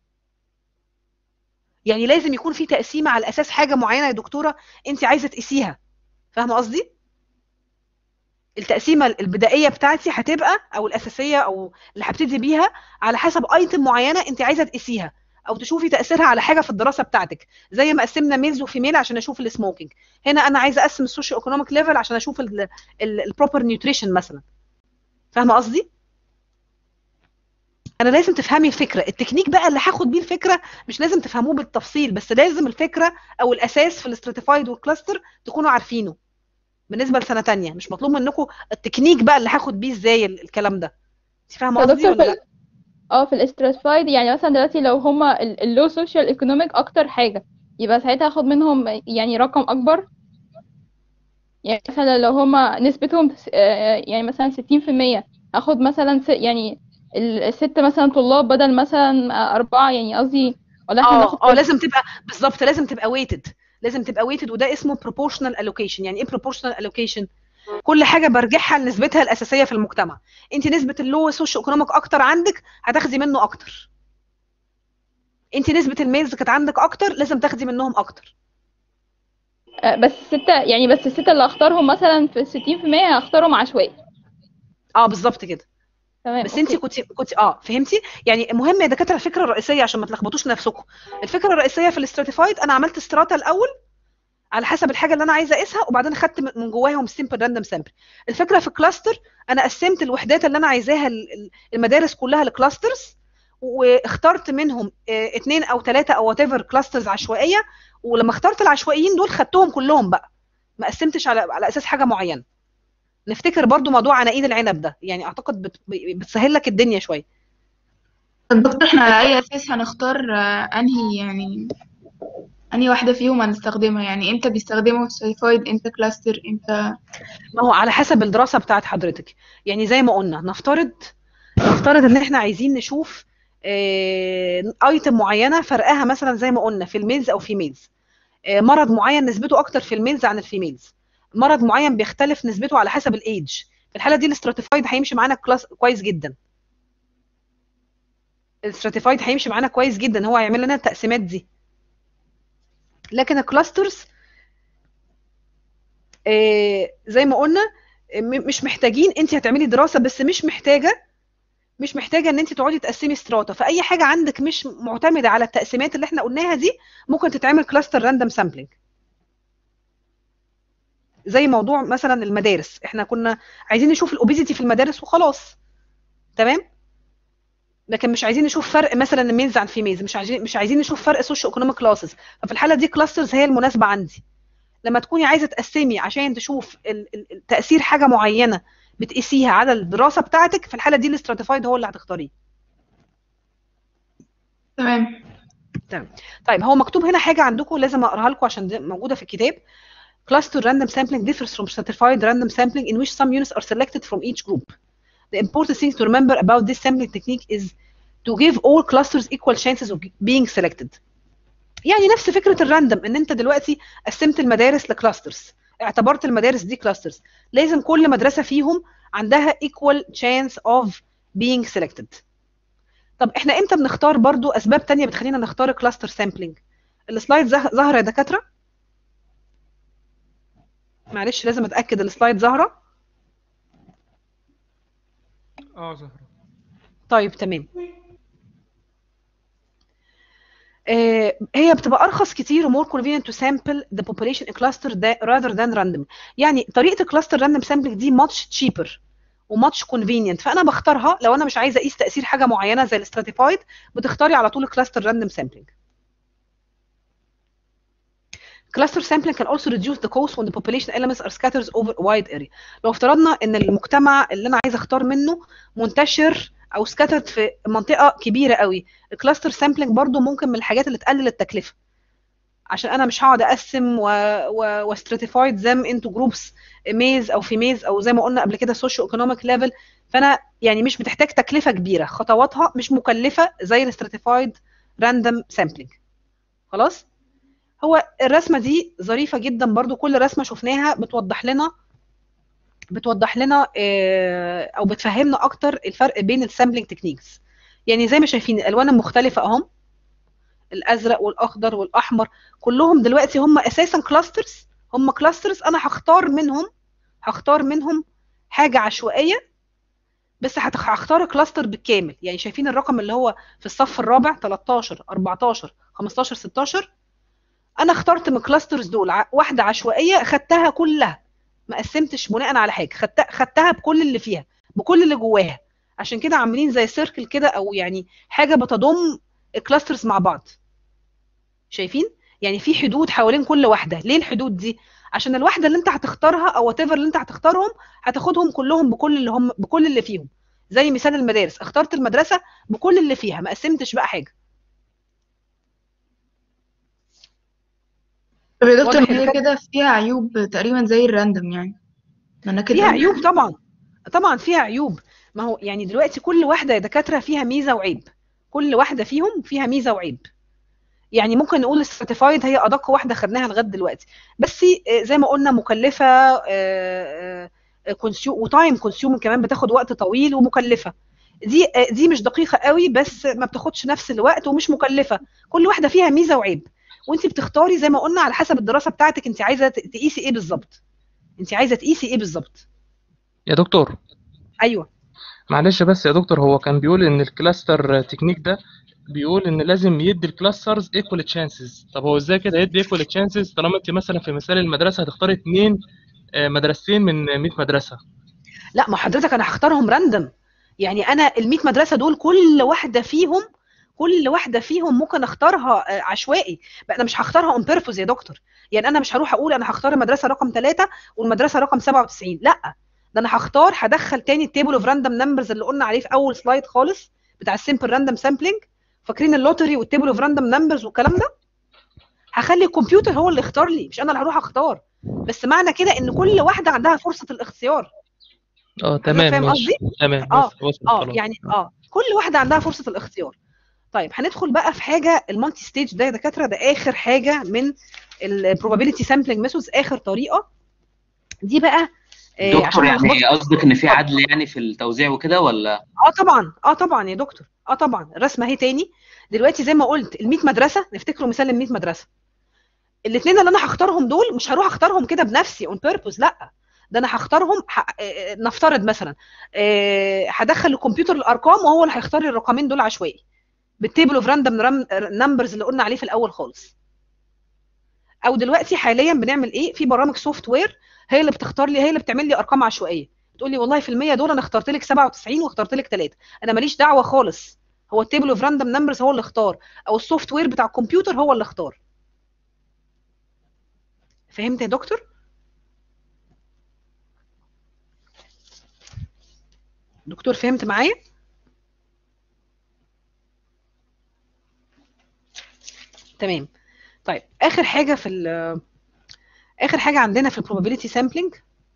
يعني لازم يكون في تقسيمه على اساس حاجه معينه يا دكتوره انت عايزه تقيسيها فاهمه قصدي التقسيمه البدائيه بتاعتي هتبقى او الاساسيه او اللي هبتدي بيها على حسب ايتم معينه انت عايزه تقيسيها او تشوفي تاثيرها على حاجه في الدراسه بتاعتك زي ما قسمنا ميلز وفيميل عشان اشوف السموكينج هنا انا عايزه اقسم السوشيو ايكونوميك ليفل عشان اشوف البروبر نيوتريشن مثلا فاهمه قصدي انا لازم تفهمي الفكره التكنيك بقى اللي هاخد بيه الفكره مش لازم تفهموه بالتفصيل بس لازم الفكره او الاساس في الاستراتيفايد والكلاستر تكونوا عارفينه بالنسبه لسنه تانية مش مطلوب منكم التكنيك بقى اللي هاخد بيه ازاي ال- الكلام ده انت فاهمه قصدي فدكتور ولا في لا ال- اه في الاستراتيفايد يعني مثلا دلوقتي لو هما اللو سوشيال ايكونوميك اكتر حاجة يبقى ساعتها اخد منهم يعني رقم اكبر يعني مثلا لو هما نسبتهم س- آه، يعني مثلا ستين في المية اخد مثلا س- يعني ال- الست مثلا طلاب بدل مثلا آه، اربعة يعني قصدي ولا احنا ناخد اه اه لازم تبقى بالظبط لازم تبقى ويتد لازم تبقى ويتد وده اسمه proportional allocation يعني ايه proportional allocation كل حاجه برجعها لنسبتها الاساسيه في المجتمع انت نسبه اللو سوشيو ايكونوميك اكتر عندك هتاخدي منه اكتر انت نسبه الميلز كانت عندك اكتر لازم تاخدي منهم اكتر آه، بس الستة يعني بس الستة اللي اختارهم مثلا في الستين في المية هختارهم عشوائي اه بالظبط كده تمام بس انت اوكي كنت كنت اه فهمتي يعني مهم يا دكاتره الفكره الرئيسيه عشان ما تلخبطوش نفسكم الفكره الرئيسيه في الاستراتيفايد انا عملت استراتا الاول على حسب الحاجه اللي انا عايزه اقيسها وبعدين خدت من من جواهم سمبل راندوم سامبل الفكره في الكلاستر انا قسمت الوحدات اللي انا عايزاها ال- ال- المدارس كلها لكلاسترز واخترت منهم اه، اتنين او ثلاثه او وات ايفر كلاسترز عشوائيه ولما اخترت العشوائيين دول خدتهم كلهم بقى ما قسمتش على على اساس حاجه معينه نفتكر برضو موضوع عناقيد العنب ده يعني اعتقد بت- بتسهل لك الدنيا شويه طب دكتور احنا على اي اساس هنختار آه، انهي يعني انهي واحدة فيهم هنستخدمها يعني امتى بيستخدموا السيفايد امتى كلاستر امتى ما هو على حسب الدراسه بتاعت حضرتك يعني زي ما قلنا نفترض نفترض ان احنا عايزين نشوف ايتم معينه فرقها مثلا زي ما قلنا في الميلز او في ميلز مرض معين نسبته اكتر في الميلز عن الفيميلز مرض معين بيختلف نسبته على حسب الايدج في الحاله دي الاستراتيفايد هيمشي معانا كلاس كويس جدا الاستراتيفايد هيمشي معانا كويس جدا هو هيعمل لنا التقسيمات دي لكن الكلاسترز آه، زي ما قلنا آه، م- مش محتاجين انت هتعملي دراسه بس مش محتاجه مش محتاجه ان انت تقعدي تقسمي استراتا فاي حاجه عندك مش معتمده على التقسيمات اللي احنا قلناها دي ممكن تتعمل كلاستر راندوم سامبلنج زي موضوع مثلا المدارس احنا كنا عايزين نشوف الاوبيزيتي في المدارس وخلاص تمام لكن مش عايزين نشوف فرق مثلا ميلز عن فيميلز مش عايزين مش عايزين نشوف فرق سوشيو ايكونوميك كلاسز ففي الحاله دي كلاسترز هي المناسبه عندي لما تكوني عايزه تقسمي عشان تشوف ال- ال- ال- تاثير حاجه معينه بتقيسيها على الدراسه بتاعتك في الحاله دي الاستراتيفايد هو اللي هتختاريه تمام تمام طيب هو مكتوب هنا حاجه عندكم لازم اقراها لكم عشان دي موجوده في الكتاب Cluster random sampling differs from stratified random sampling in which some units are selected from each group. The important thing to remember about this sampling technique is to give all clusters equal chances of being selected. يعني نفس فكره الراندوم ان انت دلوقتي قسمت المدارس لكلاسترز اعتبرت المدارس دي كلاسترز لازم كل مدرسه فيهم عندها equal chance of being selected طب احنا امتى بنختار برضو اسباب تانية بتخلينا نختار كلاستر سامبلينج السلايد زه- ظاهره يا دكاتره معلش لازم اتاكد السلايد ظاهره اه زهرة طيب تمام آه، هي بتبقى ارخص كتير ومور convenient to sample the population in cluster da- rather than random يعني طريقه الكلاستر راندوم سامبلنج دي much cheaper وماتش convenient فانا بختارها لو انا مش عايزه اقيس تاثير حاجه معينه زي الاستراتيفايد بتختاري على طول الكلاستر راندوم سامبلنج Cluster sampling can also reduce the cost when the population elements are scattered over a wide area. لو افترضنا ان المجتمع اللي انا عايزه اختار منه منتشر او scattered في منطقه كبيره قوي الكلاستر سامبلنج برضو ممكن من الحاجات اللي تقلل التكلفه عشان انا مش هقعد اقسم و و واستراتيفايد them into groups ميز او فيميز او زي ما قلنا قبل كده سوشيو ايكونوميك ليفل فانا يعني مش بتحتاج تكلفه كبيره خطواتها مش مكلفه زي الاستراتيفايد راندوم سامبلنج خلاص هو الرسمه دي ظريفه جدا برضو كل رسمه شفناها بتوضح لنا بتوضح لنا آه، او بتفهمنا اكتر الفرق بين السامبلنج تكنيكس يعني زي ما شايفين الالوان المختلفه اهم الازرق والاخضر والاحمر كلهم دلوقتي هم اساسا كلاسترز هم كلاسترز انا هختار منهم هختار منهم حاجه عشوائيه بس هتخ- هختار كلاستر بالكامل يعني شايفين الرقم اللي هو في الصف الرابع 13 14 15 16 انا اخترت من الكلاسترز دول ع- واحده عشوائيه خدتها كلها ما قسمتش بناء على حاجه خدت خدتها بكل اللي فيها بكل اللي جواها عشان كده عاملين زي سيركل كده او يعني حاجه بتضم الكلاسترز مع بعض شايفين يعني في حدود حوالين كل واحده ليه الحدود دي عشان الواحده اللي انت هتختارها او وات اللي انت هتختارهم هتاخدهم كلهم بكل اللي هم بكل اللي فيهم زي مثال المدارس اخترت المدرسه بكل اللي فيها ما قسمتش بقى حاجه طب يا دكتور واضح ما هي الفرق؟ كده فيها عيوب تقريبا زي الراندوم يعني ما انا كده فيها عيوب طبعا طبعا فيها عيوب ما هو يعني دلوقتي كل واحده يا دكاتره فيها ميزه وعيب كل واحده فيهم فيها ميزه وعيب يعني ممكن نقول السيرتيفايد هي ادق واحده خدناها لغايه دلوقتي بس آه، زي ما قلنا مكلفه آه، آه، كونسيو وتايم كونسيوم كمان بتاخد وقت طويل ومكلفه دي آه، دي مش دقيقه قوي بس ما بتاخدش نفس الوقت ومش مكلفه كل واحده فيها ميزه وعيب وانت بتختاري زي ما قلنا على حسب الدراسه بتاعتك انت عايزه ت- تقيسي ايه بالظبط انت عايزه تقيسي ايه بالظبط يا دكتور ايوه معلش بس يا دكتور هو كان بيقول ان الكلاستر تكنيك ده بيقول ان لازم يدي الكلاسترز ايكوال تشانسز طب هو ازاي كده يدي ايكوال تشانسز طالما انت مثلا في مثال المدرسه هتختاري اتنين آه، مدرستين من 100 مدرسه لا ما حضرتك انا هختارهم راندم يعني انا ال 100 مدرسه دول كل واحده فيهم كل واحده فيهم ممكن اختارها آه، عشوائي بقى انا مش هختارها اون بيربوز يا دكتور يعني انا مش هروح اقول انا هختار المدرسه رقم 3 والمدرسه رقم 97 لا ده انا هختار هدخل تاني التيبل اوف راندوم نمبرز اللي قلنا عليه في اول سلايد خالص بتاع السمبل راندوم سامبلينج فاكرين اللوتري والتيبل اوف راندوم نمبرز والكلام ده هخلي الكمبيوتر هو اللي يختار لي مش انا اللي هروح اختار بس معنى كده ان كل واحده عندها فرصه الاختيار اه تمام فاهم ماشي قصدي؟ تمام اه بس وصلت اه خلاص يعني اه كل واحده عندها فرصه الاختيار طيب هندخل بقى في حاجه المالتي ستيج ده يا دكاتره ده اخر حاجه من البروبابيلتي سامبلينج ميثودز اخر طريقه دي بقى آه دكتور عشان ما يعني نلخبطش قصدك ان في عدل يعني في التوزيع وكده ولا اه طبعا اه طبعا يا دكتور اه طبعا الرسمه اهي تاني دلوقتي زي ما قلت ال 100 مدرسه نفتكروا مثال ال 100 مدرسه الاثنين اللي انا هختارهم دول مش هروح اختارهم كده بنفسي اون بيربوز لا ده انا هختارهم ح... آه، نفترض مثلا آه، هدخل الكمبيوتر الارقام وهو اللي هيختار لي الرقمين دول عشوائي بالتيبل اوف راندوم نمبرز اللي قلنا عليه في الاول خالص او دلوقتي حاليا بنعمل ايه في برامج سوفت وير هي اللي بتختار لي هي اللي بتعمل لي ارقام عشوائيه بتقول لي والله في المية دول انا اخترت لك 97 واخترت لك 3 انا ماليش دعوه خالص هو التيبل اوف راندوم نمبرز هو اللي اختار او السوفت وير بتاع الكمبيوتر هو اللي اختار فهمت يا دكتور دكتور فهمت معايا تمام طيب اخر حاجه في ال- اخر حاجه عندنا في البروبابيلتي سامبلينج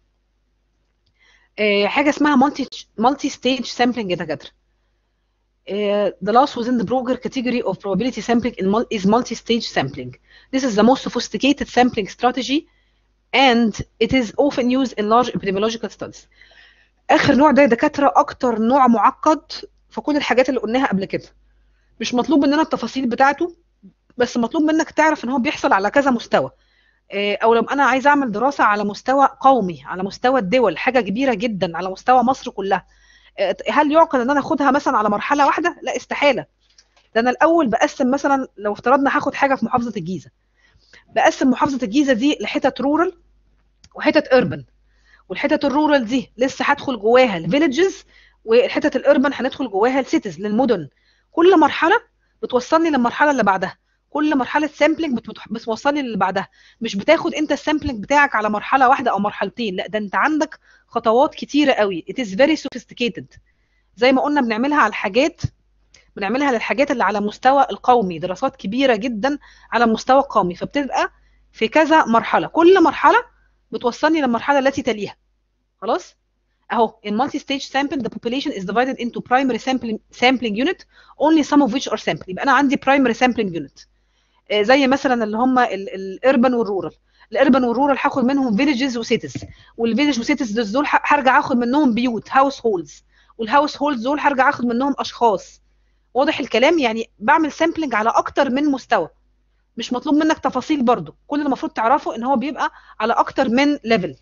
حاجه اسمها مالتي مالتي ستيج سامبلينج يا دكاتره Uh, the last within the broader category of probability sampling in mul- is multi-stage sampling. This is the most sophisticated sampling strategy and it is often used in large epidemiological studies. آخر نوع ده يا دكاترة أكتر نوع معقد في كل الحاجات اللي قلناها قبل كده. مش مطلوب مننا التفاصيل بتاعته بس مطلوب منك تعرف إن هو بيحصل على كذا مستوى. آه، أو لو أنا عايزة أعمل دراسة على مستوى قومي على مستوى الدول حاجة كبيرة جدا على مستوى مصر كلها. آه، هل يعقل ان انا اخدها مثلا على مرحله واحده لا استحاله ده انا الاول بقسم مثلا لو افترضنا هاخد حاجه في محافظه الجيزه بقسم محافظه الجيزه دي لحتت رورال وحتت اربن والحتت الرورال دي لسه هدخل جواها الفيلجز والحتت الاربن هندخل جواها السيتيز للمدن كل مرحله بتوصلني للمرحله اللي بعدها كل مرحله سامبلنج بتوصلني للي بعدها مش بتاخد انت السامبلنج بتاعك على مرحله واحده او مرحلتين لا ده انت عندك خطوات كتيره قوي it is very sophisticated زي ما قلنا بنعملها على الحاجات بنعملها للحاجات اللي على مستوى القومي دراسات كبيره جدا على المستوى القومي فبتبقى في كذا مرحله كل مرحله بتوصلني للمرحله التي تليها خلاص اهو in multi-stage sample the population is divided into primary sampling, sampling unit only some of which are sampled يبقى انا عندي primary sampling unit آه، زي مثلا اللي هم الاربن والرورال الاربن والرورال هاخد منهم فيليجز وسيتيز والفيليج وسيتيز دول ه- هرجع اخد منهم بيوت هاوس هولدز والهاوس هولدز دول هرجع اخد منهم اشخاص واضح الكلام يعني بعمل سامبلنج على اكتر من مستوى مش مطلوب منك تفاصيل برضو كل اللي المفروض تعرفه ان هو بيبقى على اكتر من ليفل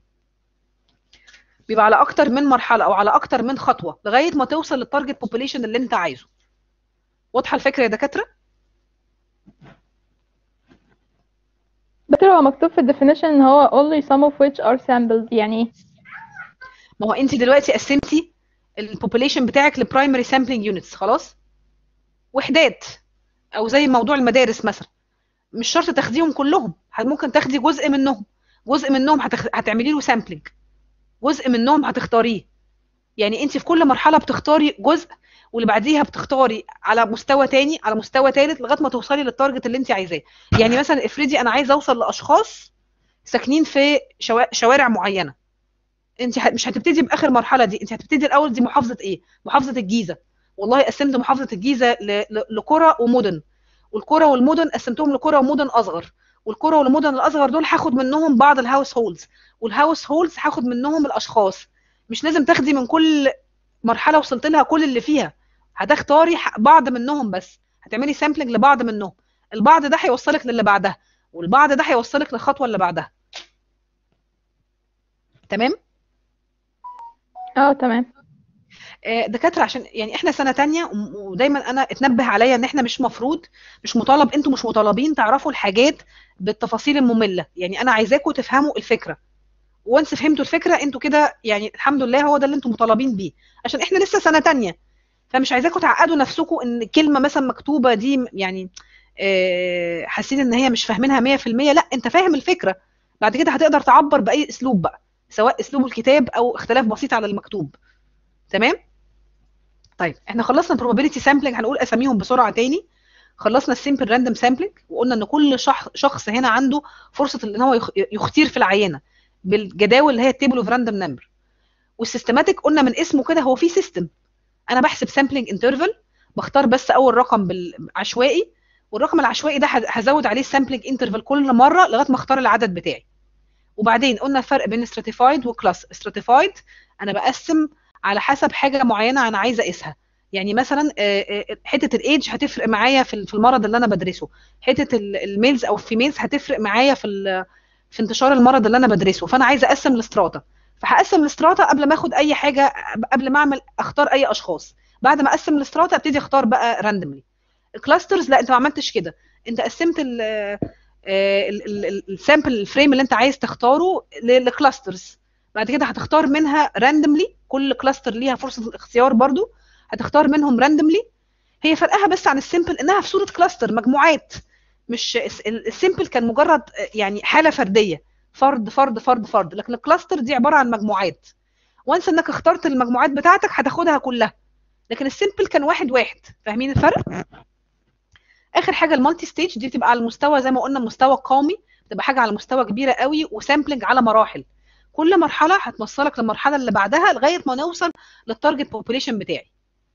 بيبقى على اكتر من مرحله او على اكتر من خطوه لغايه ما توصل للتارجت بوبوليشن اللي انت عايزه واضحه الفكره يا دكاتره دكتور هو مكتوب في ال definition ان هو only some of which are samples يعني ايه ما هو انت دلوقتي قسمتي البوبوليشن بتاعك لبرايمري سامبلينج يونتس خلاص وحدات او زي موضوع المدارس مثلا مش شرط تاخديهم كلهم ممكن تاخدي جزء منهم جزء منهم هتخ... هتعملي له سامبلينج جزء منهم هتختاريه يعني انت في كل مرحله بتختاري جزء واللي بعديها بتختاري على مستوى تاني على مستوى تالت لغايه ما توصلي للتارجت اللي انت عايزاه يعني مثلا افرضي انا عايزه اوصل لاشخاص ساكنين في شوا- شوارع معينه انت ه- مش هتبتدي باخر مرحله دي انت هتبتدي الاول دي محافظه ايه محافظه الجيزه والله قسمت محافظه الجيزه ل- ل- لقرى ومدن والقرى والمدن قسمتهم لقرى ومدن اصغر والقرى والمدن الاصغر دول هاخد منهم بعض الهاوس هولدز والهاوس هولدز هاخد منهم الاشخاص مش لازم تاخدي من كل مرحله وصلت لها كل اللي فيها هتختاري ح- بعض منهم بس هتعملي سامبلنج لبعض منهم البعض ده هيوصلك للي بعدها والبعض ده هيوصلك للخطوه اللي بعدها تمام اه تمام آه، دكاتره عشان يعني احنا سنه تانية وم- ودايما انا اتنبه عليا ان احنا مش مفروض مش مطالب انتوا مش مطالبين تعرفوا الحاجات بالتفاصيل الممله يعني انا عايزاكم تفهموا الفكره وانس فهمتوا الفكره انتوا كده يعني الحمد لله هو ده اللي انتوا مطالبين بيه عشان احنا لسه سنه تانية فمش عايزاكم تعقدوا نفسكم ان كلمه مثلا مكتوبه دي يعني آه، حاسين ان هي مش فاهمينها 100% لا انت فاهم الفكره بعد كده هتقدر تعبر باي اسلوب بقى سواء اسلوب الكتاب او اختلاف بسيط على المكتوب تمام طيب احنا خلصنا البروبابيلتي سامبلنج هنقول اساميهم بسرعه تاني خلصنا السيمبل راندوم سامبلنج وقلنا ان كل شخص شخص هنا عنده فرصه ان هو يخ- يختير في العينه بالجداول اللي هي التيبل اوف راندوم نمبر والسيستماتيك قلنا من اسمه كده هو في سيستم انا بحسب سامبلنج انترفال بختار بس اول رقم بالعشوائي والرقم العشوائي ده هز- هزود عليه السامبلنج انترفال كل مره لغايه ما اختار العدد بتاعي وبعدين قلنا الفرق بين stratified وكلاس stratified انا بقسم على حسب حاجه معينه انا عايزه اقيسها يعني مثلا آه، آه، حته الايدج هتفرق معايا في في المرض اللي انا بدرسه حته ال- الميلز او الفيميلز هتفرق معايا في ال- في انتشار المرض اللي انا بدرسه فانا عايزه اقسم الاستراتا فهقسم الاستراتا قبل ما اخد اي حاجه قبل ما اعمل اختار اي اشخاص بعد ما اقسم الاستراتا ابتدي اختار بقى راندوملي الكلاسترز لا انت ما عملتش كده انت قسمت ال السامبل الفريم اللي انت عايز تختاره لكلاسترز بعد كده هتختار منها راندوملي كل كلاستر ليها فرصه الاختيار برضو هتختار منهم راندوملي هي فرقها بس عن السيمبل انها في صوره كلاستر مجموعات مش السيمبل كان مجرد يعني حاله فرديه فرد فرد فرد فرد لكن الكلاستر دي عباره عن مجموعات وانس انك اخترت المجموعات بتاعتك هتاخدها كلها لكن السيمبل كان واحد واحد فاهمين الفرق اخر حاجه المالتي ستيج دي بتبقى على المستوى زي ما قلنا مستوى قومي بتبقى حاجه على مستوى كبيره قوي وسامبلنج على مراحل كل مرحله هتوصلك للمرحله اللي بعدها لغايه ما نوصل للتارجت بوبوليشن بتاعي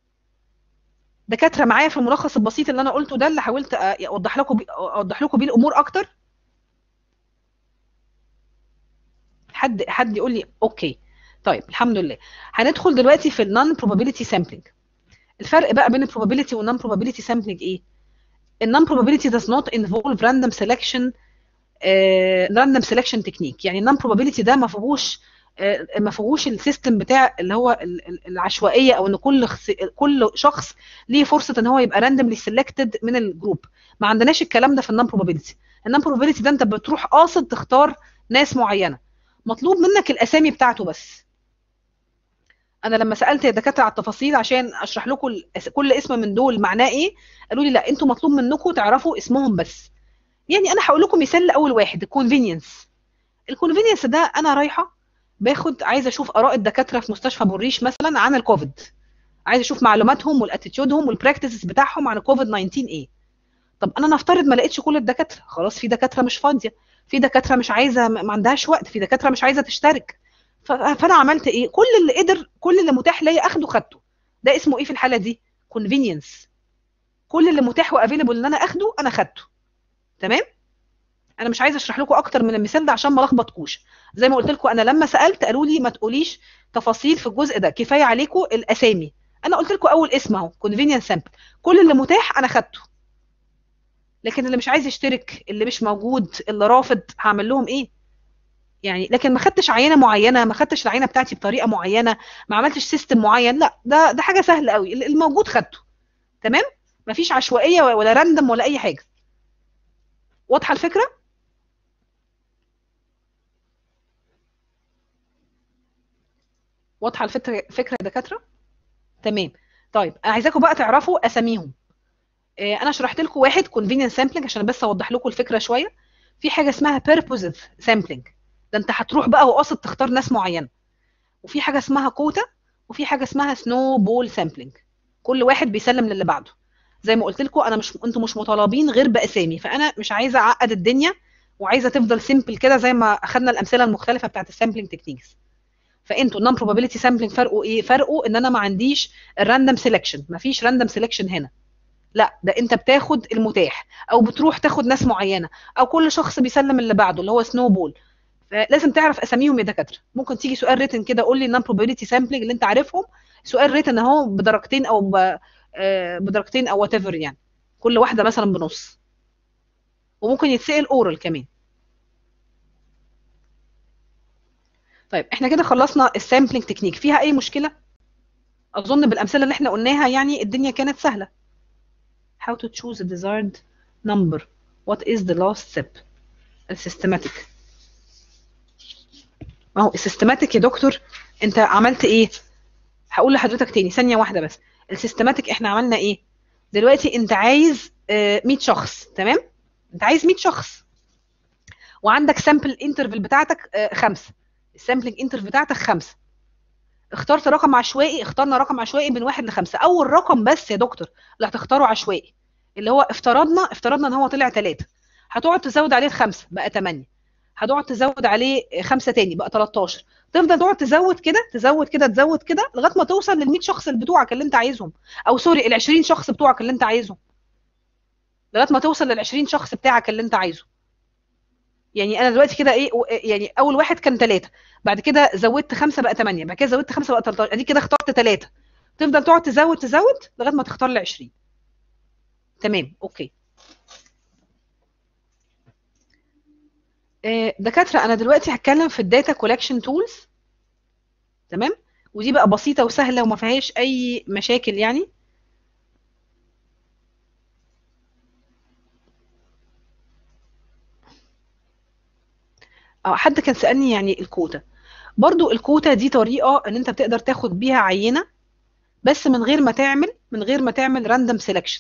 دكاتره معايا في الملخص البسيط اللي انا قلته ده اللي حاولت اوضح لكم بي... اوضح لكم بيه الامور اكتر حد حد يقول لي اوكي طيب الحمد لله هندخل دلوقتي في النون probability sampling الفرق بقى بين البروبابيلتي والنون probability sampling ايه النون probability does not involve random selection uh, random selection technique يعني النون probability ده ما فيهوش uh, ما فيهوش السيستم بتاع اللي هو العشوائيه او ان كل خس... كل شخص ليه فرصه ان هو يبقى randomly selected من الجروب ما عندناش الكلام ده في النون probability النون probability ده انت بتروح قاصد تختار ناس معينه مطلوب منك الاسامي بتاعته بس انا لما سالت الدكاتره على التفاصيل عشان اشرح لكم كل اسم من دول معناه ايه قالوا لي لا انتوا مطلوب منكم تعرفوا اسمهم بس يعني انا هقول لكم مثال لاول واحد الكونفينينس الكونفينينس ده انا رايحه باخد عايزه اشوف اراء الدكاتره في مستشفى بوريش مثلا عن الكوفيد عايزه اشوف معلوماتهم والاتيتيودهم والبراكتسز بتاعهم عن الكوفيد 19 ايه طب انا نفترض ما لقيتش كل الدكاتره خلاص في دكاتره مش فاضيه في دكاتره مش عايزه ما عندهاش وقت في دكاتره مش عايزه تشترك فانا عملت ايه كل اللي قدر كل اللي متاح ليا اخده خدته ده اسمه ايه في الحاله دي كونفينينس كل اللي متاح وافيلبل ان انا اخده انا خدته تمام انا مش عايزه اشرح لكم اكتر من المثال ده عشان ما لخبطكوش زي ما قلت لكم انا لما سالت قالوا لي ما تقوليش تفاصيل في الجزء ده كفايه عليكم الاسامي انا قلت لكم اول اسم اهو كونفينينس سامبل كل اللي متاح انا خدته لكن اللي مش عايز يشترك اللي مش موجود اللي رافض هعمل لهم ايه يعني لكن ما خدتش عينه معينه ما خدتش العينه بتاعتي بطريقه معينه ما عملتش سيستم معين لا ده ده حاجه سهله قوي الموجود خدته تمام ما فيش عشوائيه ولا راندم ولا اي حاجه واضحه الفكره واضحه الفكره فكره يا دكاتره تمام طيب انا عايزاكم بقى تعرفوا اساميهم انا شرحت لكم واحد convenience sampling عشان بس اوضح لكم الفكره شويه في حاجه اسمها purposive sampling ده انت هتروح بقى وقاصد تختار ناس معينه وفي حاجه اسمها كوتا وفي حاجه اسمها سنو بول سامبلنج كل واحد بيسلم للي بعده زي ما قلت لكم انا مش انتوا مش مطالبين غير باسامي فانا مش عايزه اعقد الدنيا وعايزه تفضل سيمبل كده زي ما اخدنا الامثله المختلفه بتاعت السامبلنج تكنيكس فانتوا النون probability سامبلنج فرقه ايه فرقه ان انا ما عنديش الراندوم سيلكشن ما فيش راندوم سيلكشن هنا لا ده انت بتاخد المتاح او بتروح تاخد ناس معينه او كل شخص بيسلم اللي بعده اللي هو سنو بول فلازم تعرف اساميهم يا دكاتره ممكن تيجي سؤال ريتن كده قول لي النون probability سامبلنج اللي انت عارفهم سؤال ريتن اهو بدرجتين او ب... آه، بدرجتين او وات ايفر يعني كل واحده مثلا بنص وممكن يتسال اورال كمان طيب احنا كده خلصنا السامبلنج تكنيك فيها اي مشكله اظن بالامثله اللي احنا قلناها يعني الدنيا كانت سهله how to choose a desired number what is the last step السيستماتيك ما هو السيستماتيك يا دكتور انت عملت ايه هقول لحضرتك تاني ثانيه واحده بس السيستماتيك احنا عملنا ايه دلوقتي انت عايز آه، 100 شخص تمام انت عايز 100 شخص وعندك سامبل انترفال بتاعتك آه، خمسه السامبلنج انترفال بتاعتك خمسه اخترت رقم عشوائي اخترنا رقم عشوائي من واحد لخمسه اول رقم بس يا دكتور اللي هتختاره عشوائي اللي هو افترضنا افترضنا ان هو طلع ثلاثه هتقعد تزود عليه خمسه بقى 8 هتقعد تزود عليه خمسه تاني بقى 13 تفضل تقعد تزود كده تزود كده تزود كده لغايه ما توصل لل 100 شخص اللي بتوعك اللي انت عايزهم او سوري ال 20 شخص بتوعك اللي انت عايزهم لغايه ما توصل لل 20 شخص بتاعك اللي انت عايزه يعني انا دلوقتي كده ايه و- يعني اول واحد كان ثلاثه بعد كده زودت خمسه بقى 8 بعد كده زودت خمسه بقى 13 ادي كده اخترت ثلاثه تفضل تقعد تزود تزود لغايه ما تختار ل 20 تمام اوكي آه، دكاتره انا دلوقتي هتكلم في الداتا كولكشن تولز تمام ودي بقى بسيطه وسهله وما فيهاش اي مشاكل يعني اه حد كان سألني يعني الكوتا برضو الكوتا دي طريقة ان انت بتقدر تاخد بيها عينة بس من غير ما تعمل من غير ما تعمل راندوم سيلكشن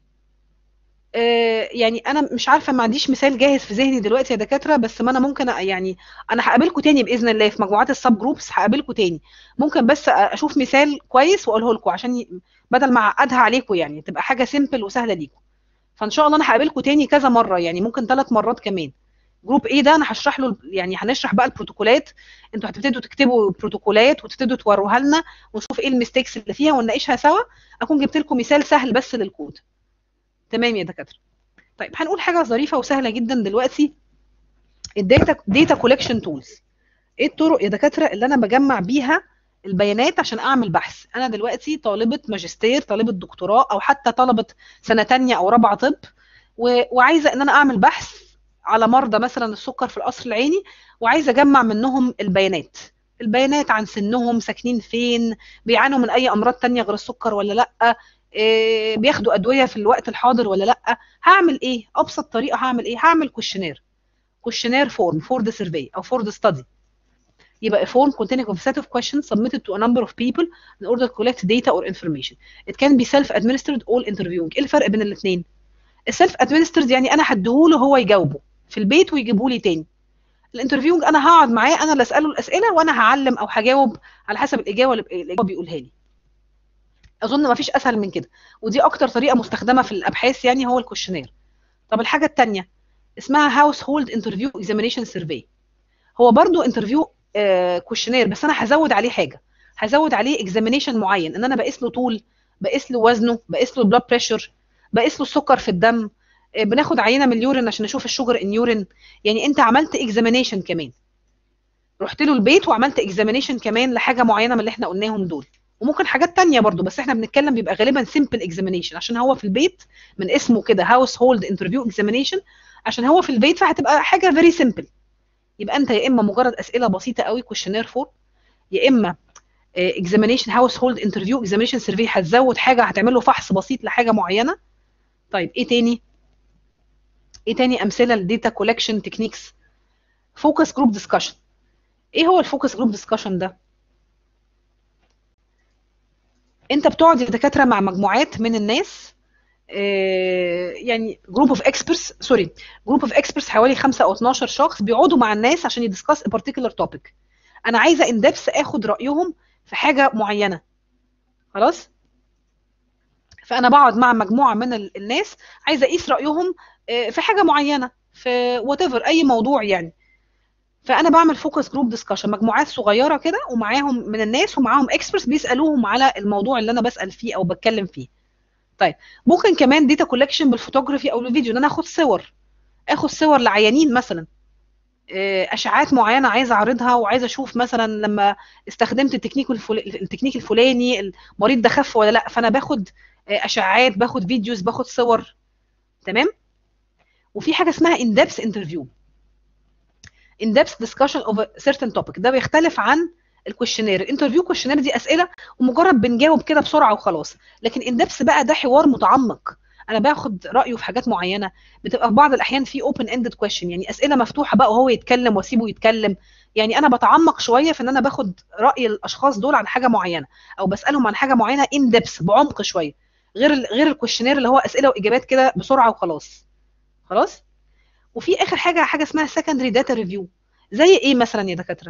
يعني انا مش عارفه ما عنديش مثال جاهز في ذهني دلوقتي يا دكاتره بس ما انا ممكن أ- يعني انا هقابلكم تاني باذن الله في مجموعات السب جروبس هقابلكم تاني ممكن بس أ- اشوف مثال كويس واقوله لكم عشان ي... بدل ما اعقدها عليكم يعني تبقى حاجه سيمبل وسهله ليكم فان شاء الله انا هقابلكم تاني كذا مره يعني ممكن ثلاث مرات كمان جروب ايه ده انا هشرح له يعني هنشرح بقى البروتوكولات انتوا هتبتدوا تكتبوا بروتوكولات وتبتدوا توروها لنا ونشوف ايه الميستيكس اللي فيها ونناقشها سوا اكون جبت لكم مثال سهل بس للكود تمام يا دكاتره طيب هنقول حاجه ظريفه وسهله جدا دلوقتي الداتا داتا كولكشن تولز ايه الطرق يا دكاتره اللي انا بجمع بيها البيانات عشان اعمل بحث انا دلوقتي طالبه ماجستير طالبه دكتوراه او حتى طلبه سنه تانية او رابعه طب و... وعايزه ان انا اعمل بحث على مرضى مثلا السكر في القصر العيني وعايزه اجمع منهم البيانات البيانات عن سنهم ساكنين فين بيعانوا من اي امراض تانية غير السكر ولا لا إيه بياخدوا ادويه في الوقت الحاضر ولا لا هعمل ايه ابسط طريقه هعمل ايه هعمل كويشنير كويشنير فورم فور ذا سيرفي او فور ذا ستادي يبقى a form containing of set of questions submitted to a number of people in order to collect data or information. It can be self-administered or interviewing. ايه الفرق بين الاثنين؟ السيلف ادمنسترد يعني انا هديهوله هو يجاوبه في البيت ويجيبه لي تاني. الانترفيونج انا هقعد معاه انا اللي اساله الاسئله وانا هعلم او هجاوب على حسب الاجابه اللي الإجابة بيقولها لي. اظن ما فيش اسهل من كده ودي اكتر طريقه مستخدمه في الابحاث يعني هو الكويشنير. طب الحاجه الثانيه اسمها هاوس هولد انترفيو اكزامينيشن سيرفي. هو برضو انترفيو كويشنير بس انا هزود عليه حاجه هزود عليه اكزامينيشن معين ان انا بقيس له طول بقيس له وزنه بقيس له البلاد بريشر بقيس له السكر في الدم آه، بناخد عينه من اليورين عشان نشوف الشوجر ان يورين يعني انت عملت اكزامينيشن كمان رحت له البيت وعملت اكزامينيشن كمان لحاجه معينه من اللي احنا قلناهم دول وممكن حاجات تانية برضو بس احنا بنتكلم بيبقى غالبا سيمبل اكزامينيشن عشان هو في البيت من اسمه كده هاوس هولد انترفيو اكزامينيشن عشان هو في البيت فهتبقى حاجه فيري سيمبل يبقى انت يا اما مجرد اسئله بسيطه قوي كويشنير فور يا اما اكزامينيشن هاوس هولد انترفيو اكزامينيشن سيرفي هتزود حاجه هتعمل له فحص بسيط لحاجه معينه طيب ايه تاني ايه تاني امثله للديتا كولكشن تكنيكس فوكس جروب ديسكشن ايه هو الفوكس جروب ديسكشن ده انت بتقعد يا دكاتره مع مجموعات من الناس آه، يعني جروب اوف اكسبرتس سوري جروب اوف اكسبرتس حوالي 5 او 12 شخص بيقعدوا مع الناس عشان يدسكاس بارتيكولار توبيك انا عايزه ان ديبس اخد رايهم في حاجه معينه خلاص فانا بقعد مع مجموعه من ال- الناس عايزه اقيس رايهم آه، في حاجه معينه في وات اي موضوع يعني فانا بعمل فوكس جروب ديسكشن مجموعات صغيره كده ومعاهم من الناس ومعاهم اكسبرتس بيسالوهم على الموضوع اللي انا بسال فيه او بتكلم فيه طيب ممكن كمان داتا كولكشن بالفوتوغرافي او الفيديو ان انا اخد صور اخد صور لعيانين مثلا آه، اشعاعات معينه عايزه اعرضها وعايزه اشوف مثلا لما استخدمت التكنيك الفل... التكنيك الفلاني المريض ده خف ولا لا فانا باخد آه، اشعاعات باخد فيديوز باخد صور تمام وفي حاجه اسمها in depth interview in depth discussion of a certain topic ده بيختلف عن الكويشنير الانترفيو كويشنير دي اسئله ومجرد بنجاوب كده بسرعه وخلاص لكن in depth بقى ده حوار متعمق انا باخد رايه في حاجات معينه بتبقى في بعض الاحيان في open ended question يعني اسئله مفتوحه بقى وهو يتكلم واسيبه يتكلم يعني انا بتعمق شويه في ان انا باخد راي الاشخاص دول عن حاجه معينه او بسالهم عن حاجه معينه in depth بعمق شويه غير ال غير الكويشنير اللي هو اسئله واجابات كده بسرعه وخلاص خلاص وفي اخر حاجه حاجه اسمها secondary data review زي ايه مثلا يا دكاتره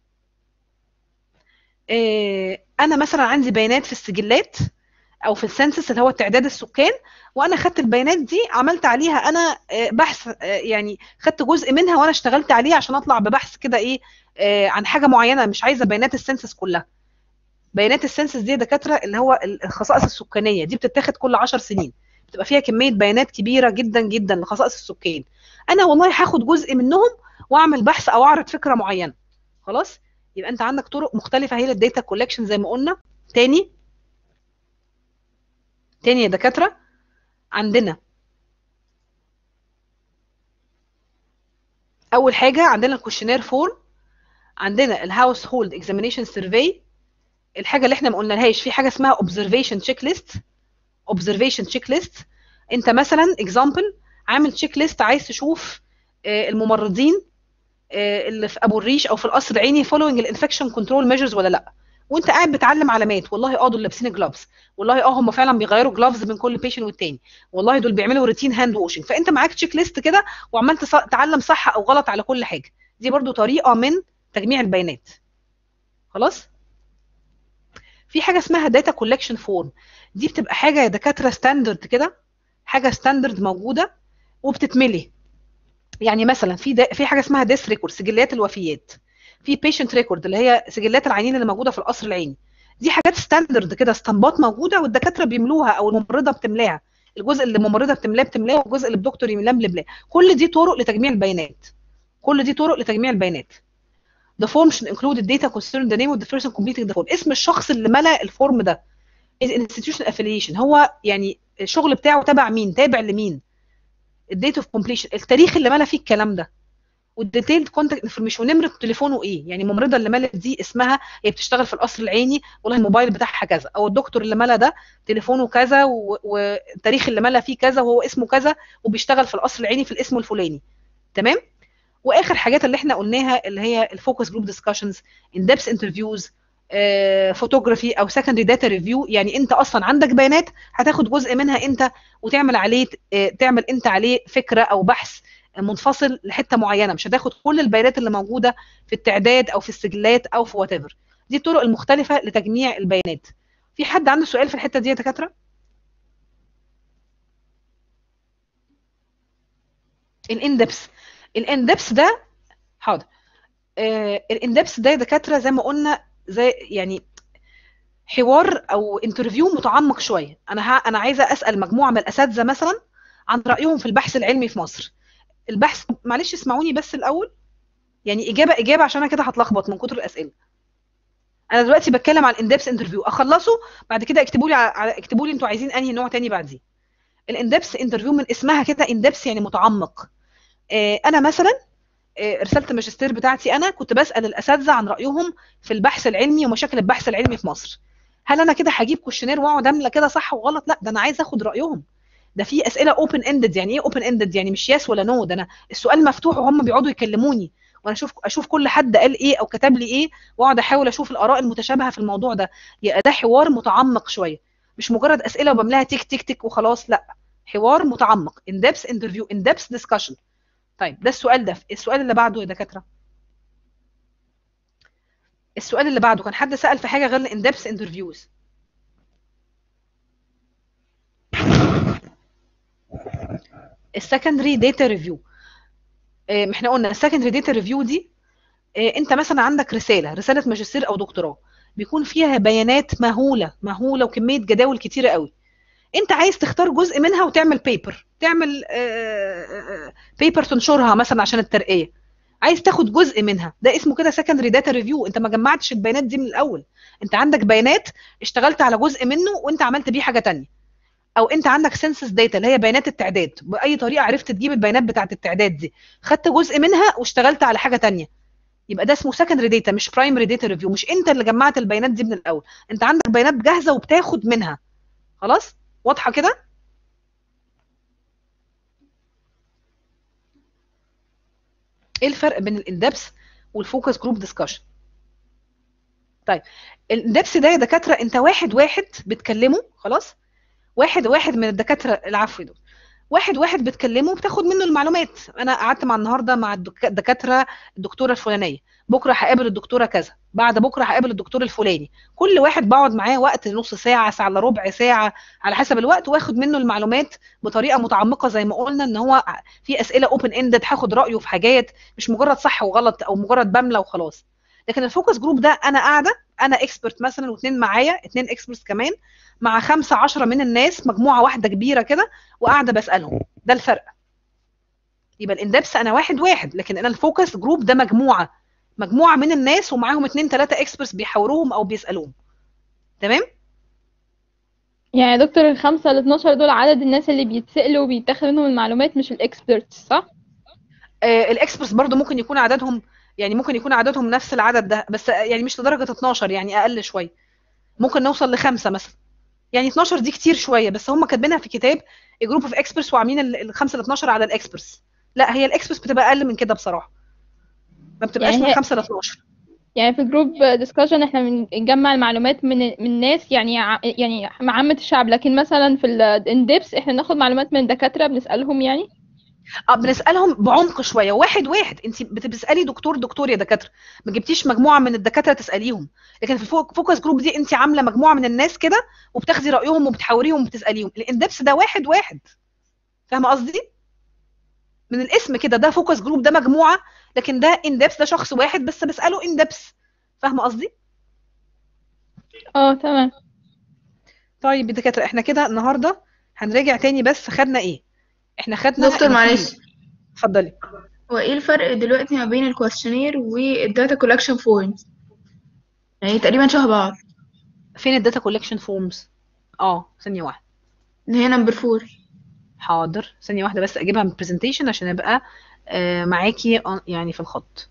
إيه انا مثلا عندي بيانات في السجلات او في السنسس اللي هو تعداد السكان وانا خدت البيانات دي عملت عليها انا آه، بحث آه، يعني خدت جزء منها وانا اشتغلت عليه عشان اطلع ببحث كده ايه آه، عن حاجه معينه مش عايزه بيانات السنسس كلها بيانات السنسس دي يا دكاتره اللي هو الخصائص السكانيه دي بتتاخد كل 10 سنين بتبقى فيها كميه بيانات كبيره جدا جدا لخصائص السكان انا والله هاخد جزء منهم واعمل بحث او اعرض فكره معينه خلاص يبقى انت عندك طرق مختلفه هي للداتا كولكشن زي ما قلنا تاني تاني يا دكاتره عندنا اول حاجه عندنا الكوشنير فورم عندنا الهاوس هولد اكزامينيشن سيرفي الحاجه اللي احنا ما قلنالهاش في حاجه اسمها اوبزرفيشن تشيك ليست اوبزرفيشن تشيك ليست انت مثلا اكزامبل عامل تشيك ليست عايز تشوف آه، الممرضين آه، اللي في ابو الريش او في القصر العيني فولوينج الانفكشن كنترول ميجرز ولا لا وانت قاعد بتعلم علامات والله اه دول لابسين جلافز والله اه هم فعلا بيغيروا جلافز من كل بيشنت والتاني والله دول بيعملوا روتين هاند واشنج فانت معاك تشيك ليست كده وعمال تص- تعلم صح او غلط على كل حاجه دي برضو طريقه من تجميع البيانات خلاص في حاجه اسمها داتا كولكشن فورم دي بتبقى حاجه يا دكاتره ستاندرد كده حاجه ستاندرد موجوده وبتتملي يعني مثلا في دا في حاجه اسمها ديس ريكورد سجلات الوفيات في بيشنت ريكورد اللي هي سجلات العيانين اللي موجوده في القصر العيني دي حاجات ستاندرد كده اسطمبات موجوده والدكاتره بيملوها او الممرضه بتملاها الجزء اللي الممرضه بتملاه بتملاه والجزء اللي الدكتور يملاه بيملاه كل دي طرق لتجميع البيانات كل دي طرق لتجميع البيانات The form should include the data concerning the name of the person completing the form اسم الشخص اللي ملى الفورم ده is institutional affiliation هو يعني الشغل بتاعه تبع مين تابع لمين الديت اوف كومبليشن التاريخ اللي ملى فيه الكلام ده والديتيلد كونتاكت انفورميشن ونمره تليفونه ايه يعني الممرضه اللي ملت دي اسمها هي بتشتغل في القصر العيني والله الموبايل بتاعها كذا او الدكتور اللي ملى ده تليفونه كذا و- والتاريخ اللي ملى فيه كذا وهو اسمه كذا وبيشتغل في القصر العيني في الاسم الفلاني تمام واخر حاجات اللي احنا قلناها اللي هي الفوكس جروب ديسكشنز ان ديبس انترفيوز فوتوغرافي او سكندري داتا ريفيو يعني انت اصلا عندك بيانات هتاخد جزء منها انت وتعمل عليه آه، تعمل انت عليه فكره او بحث منفصل لحته معينه مش هتاخد كل البيانات اللي موجوده في التعداد او في السجلات او في وات ايفر دي الطرق المختلفه لتجميع البيانات في حد عنده سؤال في الحته دي يا دكاتره الاندبس الاندبس ده حاضر آه الاندبس ده يا دكاتره زي ما قلنا زي يعني حوار او انترفيو متعمق شويه انا ها انا عايزه اسال مجموعه من الاساتذه مثلا عن رايهم في البحث العلمي في مصر البحث معلش اسمعوني بس الاول يعني اجابه اجابه عشان انا كده هتلخبط من كتر الاسئله انا دلوقتي بتكلم عن الاندبس انترفيو اخلصه بعد كده اكتبوا لي على اكتبوا لي انتوا عايزين انهي نوع تاني بعديه الاندبس انترفيو من اسمها كده اندبس يعني متعمق آه انا مثلا آه رساله الماجستير بتاعتي انا كنت بسال الاساتذه عن رايهم في البحث العلمي ومشاكل البحث العلمي في مصر هل انا كده هجيب كوشنير واقعد املى كده صح وغلط لا ده انا عايز اخد رايهم ده في اسئله اوبن اندد يعني ايه اوبن اندد يعني مش يس ولا نو ده انا السؤال مفتوح وهم بيقعدوا يكلموني وانا اشوف اشوف كل حد قال ايه او كتب لي ايه واقعد احاول اشوف الاراء المتشابهه في الموضوع ده يبقى ده حوار متعمق شويه مش مجرد اسئله وبملاها تيك تيك تيك وخلاص لا حوار متعمق in depth interview in depth discussion طيب ده السؤال ده السؤال اللي بعده يا دكاتره السؤال اللي بعده كان حد سأل في حاجة غير الان ديبث انترفيوز السكندري داتا ريفيو احنا قلنا السكندري داتا ريفيو دي آه، انت مثلا عندك رساله رساله ماجستير او دكتوراه بيكون فيها بيانات مهوله مهوله وكميه جداول كتيره قوي انت عايز تختار جزء منها وتعمل بيبر تعمل بيبر تنشرها مثلا عشان الترقيه عايز تاخد جزء منها ده اسمه كده سكندري داتا ريفيو انت ما جمعتش البيانات دي من الاول انت عندك بيانات اشتغلت على جزء منه وانت عملت بيه حاجه تانية او انت عندك سنسس داتا اللي هي بيانات التعداد باي طريقه عرفت تجيب البيانات بتاعه التعداد دي خدت جزء منها واشتغلت على حاجه تانية يبقى ده اسمه سكندري داتا مش برايمري داتا ريفيو مش انت اللي جمعت البيانات دي من الاول انت عندك بيانات جاهزه وبتاخد منها خلاص واضحه كده ايه الفرق بين الاندبس والفوكس جروب ديسكشن طيب الاندبس ده يا دكاتره انت واحد واحد بتكلمه خلاص واحد واحد من الدكاتره العفو دول واحد واحد بتكلمه بتاخد منه المعلومات انا قعدت مع النهارده مع الدك- الدكاتره الدكتوره الفلانيه بكره هقابل الدكتوره كذا بعد بكره هقابل الدكتور الفلاني كل واحد بقعد معاه وقت نص ساعه ساعه الا ربع ساعه على حسب الوقت واخد منه المعلومات بطريقه متعمقه زي ما قلنا ان هو في اسئله اوبن اندد هاخد رايه في حاجات مش مجرد صح وغلط او مجرد بملى وخلاص لكن الفوكس جروب ده انا قاعده انا اكسبرت مثلا واثنين معايا اثنين اكسبرتس كمان مع خمسة عشرة من الناس مجموعة واحدة كبيرة كده وقاعدة بسألهم ده الفرق يبقى الاندبس انا واحد واحد لكن انا الفوكس جروب ده مجموعة مجموعة من الناس ومعاهم اتنين تلاتة اكسبرتس بيحاوروهم او بيسألوهم تمام يعني يا دكتور الخمسة ال 12 دول عدد الناس اللي بيتسألوا وبيتاخد منهم المعلومات مش الاكسبرتس صح؟ آه الاكسبرتس برضو ممكن يكون عددهم يعني ممكن يكون عددهم نفس العدد ده بس يعني مش لدرجة 12 يعني اقل شوية ممكن نوصل لخمسة مثلا يعني 12 دي كتير شويه بس هم كاتبينها في كتاب جروب اوف اكسبرتس وعاملين ال- الخمسه ل 12 على الاكسبرتس لا هي الاكسبرتس بتبقى اقل من كده بصراحه ما بتبقاش يعني من هي- 5 ل 12 يعني في جروب ديسكشن احنا بنجمع المعلومات من من ناس يعني ع- يعني مع عامة الشعب لكن مثلا في الاندبس احنا بناخد معلومات من دكاترة بنسألهم يعني اه بنسالهم بعمق شويه واحد واحد انت بتسالي دكتور دكتور يا دكاتره ما جبتيش مجموعه من الدكاتره تساليهم لكن في الفوكس جروب دي انت عامله مجموعه من الناس كده وبتاخدي رايهم وبتحاوريهم وبتساليهم الاندبس ده واحد واحد فاهمه قصدي من الاسم كده ده فوكس جروب ده مجموعه لكن ده اندبس ده شخص واحد بس بساله اندبس فاهمه قصدي اه تمام طيب يا دكاتره احنا كده النهارده هنراجع تاني بس خدنا ايه احنا خدنا دكتور إن في- معلش اتفضلي هو ايه الفرق دلوقتي ما بين الكويستشنير والداتا كولكشن فورمز يعني تقريبا شبه بعض فين الداتا كولكشن فورمز اه ثانيه واحده اللي هي نمبر فور حاضر ثانيه واحده بس اجيبها من البرزنتيشن عشان ابقى آه، معاكي آه، يعني في الخط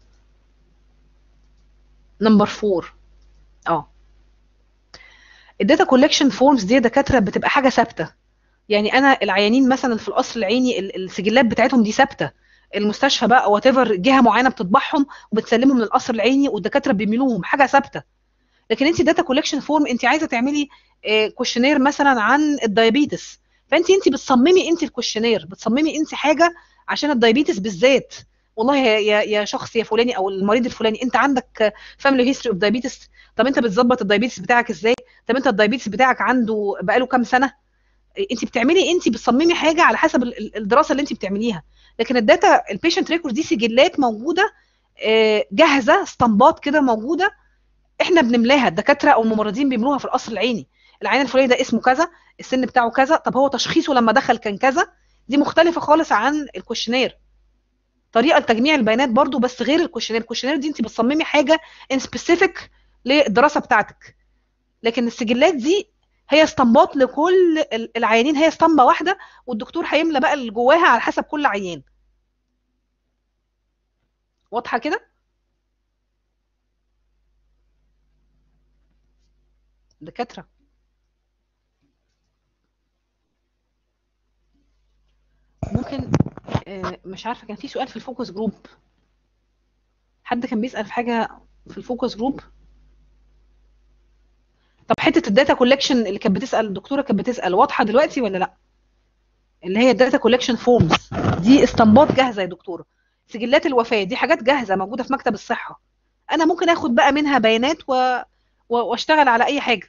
نمبر فور اه الداتا كولكشن فورمز دي يا دكاتره بتبقى حاجه ثابته يعني انا العيانين مثلا في القصر العيني ال- السجلات بتاعتهم دي ثابته المستشفى بقى وات ايفر جهه معينه بتطبعهم وبتسلمهم للقصر العيني والدكاتره بيميلوهم حاجه ثابته لكن انت داتا كولكشن فورم انت عايزه تعملي كويشنير مثلا عن الدايابيتس فانت انت بتصممي انت الكويشنير بتصممي انت حاجه عشان الدايابيتس بالذات والله يا يا يا شخص يا فلاني او المريض الفلاني انت عندك فاميلي هيستوري اوف دايابيتس طب انت بتظبط الدايابيتس بتاعك ازاي طب انت الدايابيتس بتاعك عنده بقاله كام سنه انت بتعملي انت بتصممي حاجه على حسب ال- ال- الدراسه اللي انت بتعمليها لكن الداتا البيشنت ريكورد دي سجلات موجوده آه، جاهزه اسطمبات كده موجوده احنا بنملاها الدكاتره او الممرضين بيملوها في القصر العيني العيان الفلاني ده اسمه كذا السن بتاعه كذا طب هو تشخيصه لما دخل كان كذا دي مختلفه خالص عن الكوشنير طريقه لتجميع البيانات برضو بس غير الكوشنير الكوشنير دي انت بتصممي حاجه ان سبيسيفيك للدراسه بتاعتك لكن السجلات دي هي اسطمبات لكل ال- العيانين هي اسطمبه واحده والدكتور هيملى بقى اللي جواها على حسب كل عيان واضحه كده دكاتره ممكن آه، مش عارفه كان في سؤال في الفوكس جروب حد كان بيسأل في حاجه في الفوكس جروب طب حته الداتا كولكشن اللي كانت بتسال الدكتوره كانت بتسال واضحه دلوقتي ولا لا اللي هي الداتا كولكشن فورمز دي اسطمبات جاهزه يا دكتوره سجلات الوفاه دي حاجات جاهزه موجوده في مكتب الصحه انا ممكن اخد بقى منها بيانات و... و... واشتغل على اي حاجه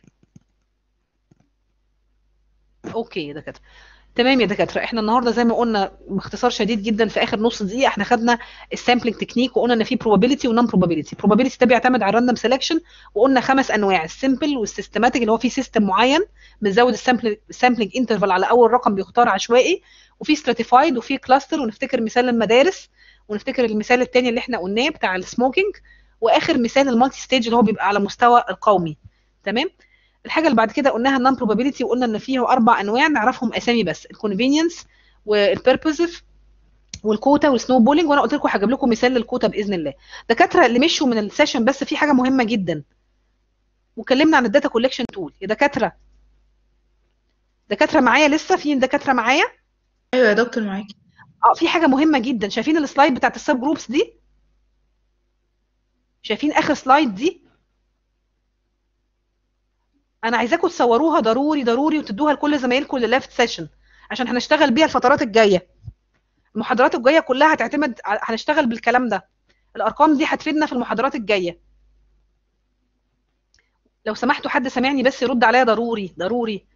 اوكي يا دكاتره تمام يا دكاتره احنا النهارده زي ما قلنا باختصار شديد جدا في اخر نص دقيقه احنا خدنا السامبلنج تكنيك وقلنا ان في probability ونون probability probability ده بيعتمد على الراندوم سelection وقلنا خمس انواع السمبل والسيستماتيك اللي هو فيه سيستم معين بنزود السامبلنج السامبلنج انترفال على اول رقم بيختار عشوائي وفي stratified وفي كلاستر ونفتكر مثال المدارس ونفتكر المثال الثاني اللي احنا قلناه بتاع السموكينج واخر مثال المالتي ستيج اللي هو بيبقى على مستوى القومي تمام الحاجه اللي بعد كده قلناها النون probability وقلنا ان فيه اربع انواع نعرفهم اسامي بس الكونفينينس والبيربوزيف والكوتا والسنو بولينج وانا قلت لكم هجيب لكم مثال للكوتا باذن الله دكاتره اللي مشوا من السيشن بس في حاجه مهمه جدا وكلمنا عن الداتا كولكشن تول يا دكاتره دكاتره معايا لسه في دكاتره معايا ايوه يا دكتور معاكي اه في حاجه مهمه جدا شايفين السلايد بتاعت السب جروبس دي شايفين اخر سلايد دي انا عايزاكم تصوروها ضروري ضروري وتدوها لكل زمايلكم اللي لافت سيشن عشان هنشتغل بيها الفترات الجايه المحاضرات الجايه كلها هتعتمد ع- هنشتغل بالكلام ده الارقام دي هتفيدنا في المحاضرات الجايه لو سمحتوا حد سامعني بس يرد عليا ضروري ضروري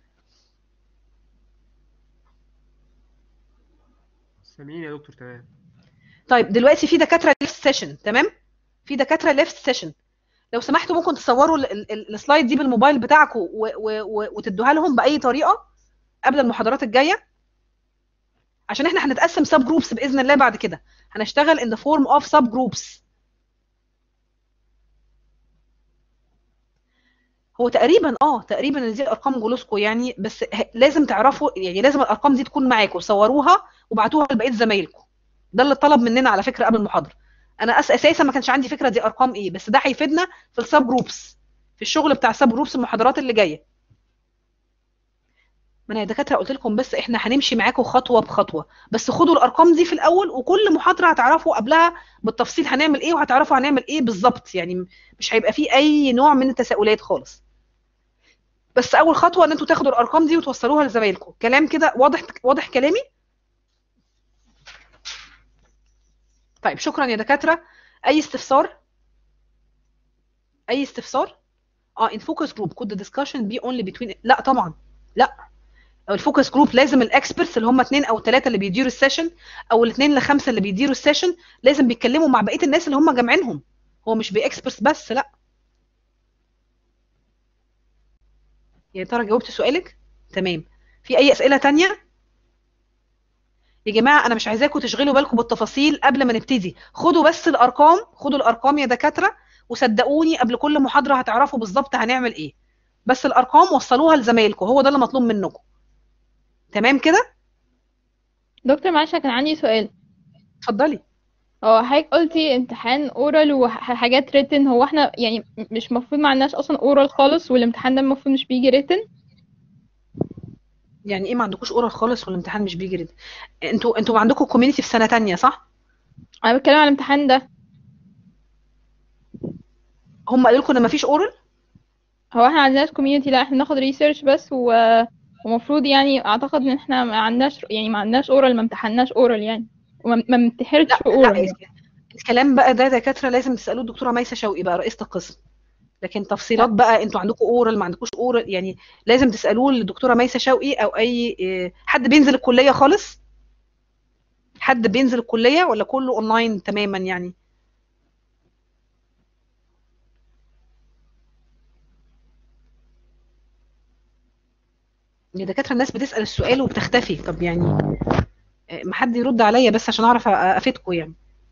سامعين يا دكتور تمام طيب دلوقتي في دكاتره ليفت سيشن تمام في دكاتره ليفت سيشن لو سمحتوا ممكن تصوروا ال- ال- ال- السلايد دي بالموبايل بتاعكم و- و- و- وتدوها لهم باي طريقه قبل المحاضرات الجايه عشان احنا هنتقسم سب جروبس باذن الله بعد كده هنشتغل in the form of sub groups هو تقريبا اه تقريبا إن دي ارقام جلوسكو يعني بس ه- لازم تعرفوا يعني لازم الارقام دي تكون معاكم صوروها وبعتوها لبقيه زمايلكم ده اللي طلب مننا على فكره قبل المحاضره انا أس اساسا ما كانش عندي فكره دي ارقام ايه بس ده هيفيدنا في السب جروبس في الشغل بتاع سب جروبس المحاضرات اللي جايه ما انا يا دكاتره قلت لكم بس احنا هنمشي معاكم خطوه بخطوه بس خدوا الارقام دي في الاول وكل محاضره هتعرفوا قبلها بالتفصيل هنعمل ايه وهتعرفوا هنعمل ايه بالظبط يعني مش هيبقى فيه اي نوع من التساؤلات خالص بس اول خطوه ان انتوا تاخدوا الارقام دي وتوصلوها لزمايلكم كلام كده واضح واضح كلامي طيب شكرا يا دكاتره اي استفسار اي استفسار اه in focus group could the discussion be only between لا طبعا لا الفوكس جروب لازم الاكسبرتس اللي هم اثنين او ثلاثه اللي بيديروا السيشن او الاثنين لخمسه اللي بيديروا السيشن لازم بيتكلموا مع بقيه الناس اللي هم جامعينهم هو مش باكسبرتس بس لا يا ترى جاوبت سؤالك تمام في اي اسئله تانية يا جماعه انا مش عايزاكم تشغلوا بالكم بالتفاصيل قبل ما نبتدي خدوا بس الارقام خدوا الارقام يا دكاتره وصدقوني قبل كل محاضره هتعرفوا بالظبط هنعمل ايه بس الارقام وصلوها لزمايلكم هو ده اللي مطلوب منكم تمام كده دكتور معلش كان عندي سؤال اتفضلي هو حضرتك قلتي امتحان اورال وحاجات ريتن هو احنا يعني مش المفروض ما عندناش اصلا اورال خالص والامتحان ده المفروض مش بيجي ريتن يعني ايه ما عندكوش اورال خالص والامتحان مش بيجي ريد انتوا انتوا عندكم كوميونتي في سنه تانية صح انا بتكلم على الامتحان ده هم قالوا لكم ان مفيش اورال هو احنا عندناش كوميونتي لا احنا بناخد ريسيرش بس و ومفروض يعني اعتقد ان احنا ما عندناش يعني ما عندناش اورال ما امتحناش اورال يعني وما ما بنمتحنش في لا اورال الكلام بقى ده دكاتره لازم تسالوه الدكتوره ميسه شوقي بقى رئيسه القسم لكن تفصيلات بقى انتوا عندكم اورال ما عندكوش اورال يعني لازم تسالوه للدكتوره ميسه شوقي او اي إيه، حد بينزل الكليه خالص حد بينزل الكليه ولا كله اونلاين تماما يعني يا دكاتره الناس بتسال السؤال وبتختفي طب يعني آه، ما حد يرد عليا بس عشان اعرف أ- افيدكم يعني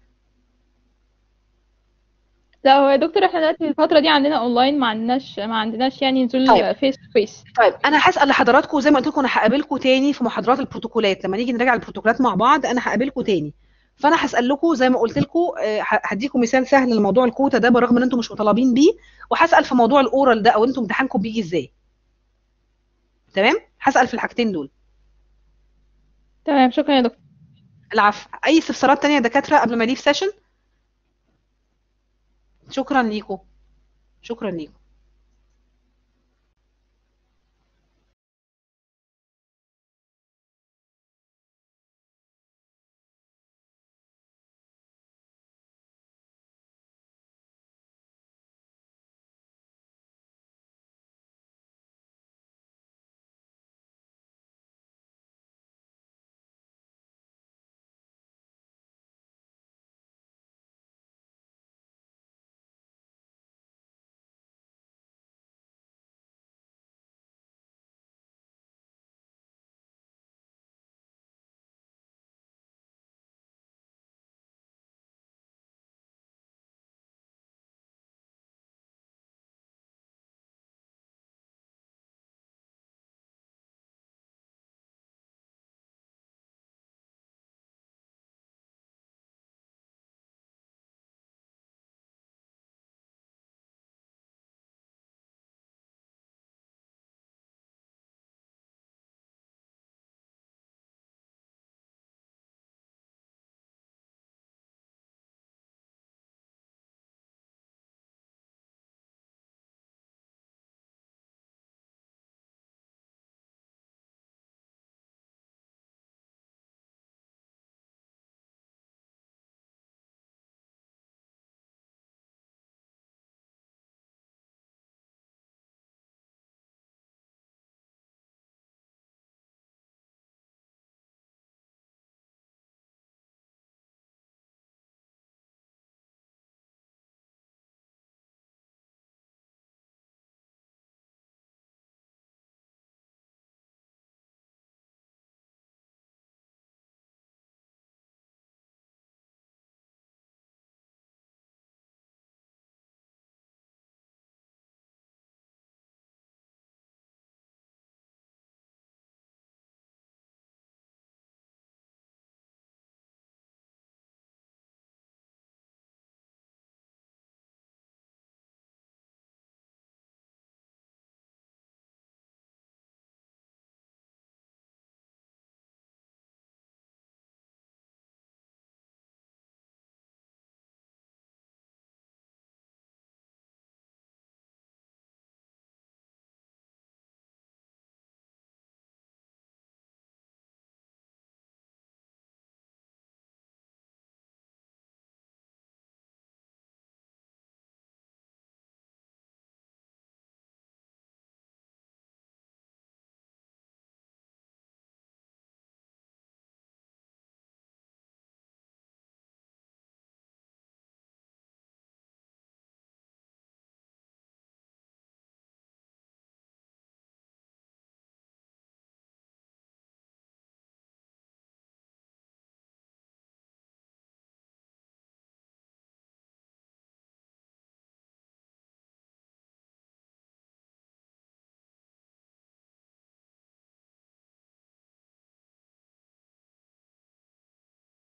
لا هو يا دكتور احنا دلوقتي في الفترة دي عندنا اونلاين ما عندناش ما عندناش يعني نزول طيب. فيس تو فيس طيب انا هسال لحضراتكم زي ما قلت لكم انا هقابلكم تاني في محاضرات البروتوكولات لما نيجي نراجع البروتوكولات مع بعض انا هقابلكم تاني فانا هسال لكم زي ما قلت لكم آه، ه- هديكم مثال سهل لموضوع الكوتا ده بالرغم ان انتم مش مطالبين بيه وهسال في موضوع الاورال ده او انتم امتحانكم بيجي ازاي تمام هسال في الحاجتين دول تمام شكرا يا دكتور العفو اي استفسارات تانية يا دكاتره قبل ما ليف سيشن شكرا ليكم شكرا ليكم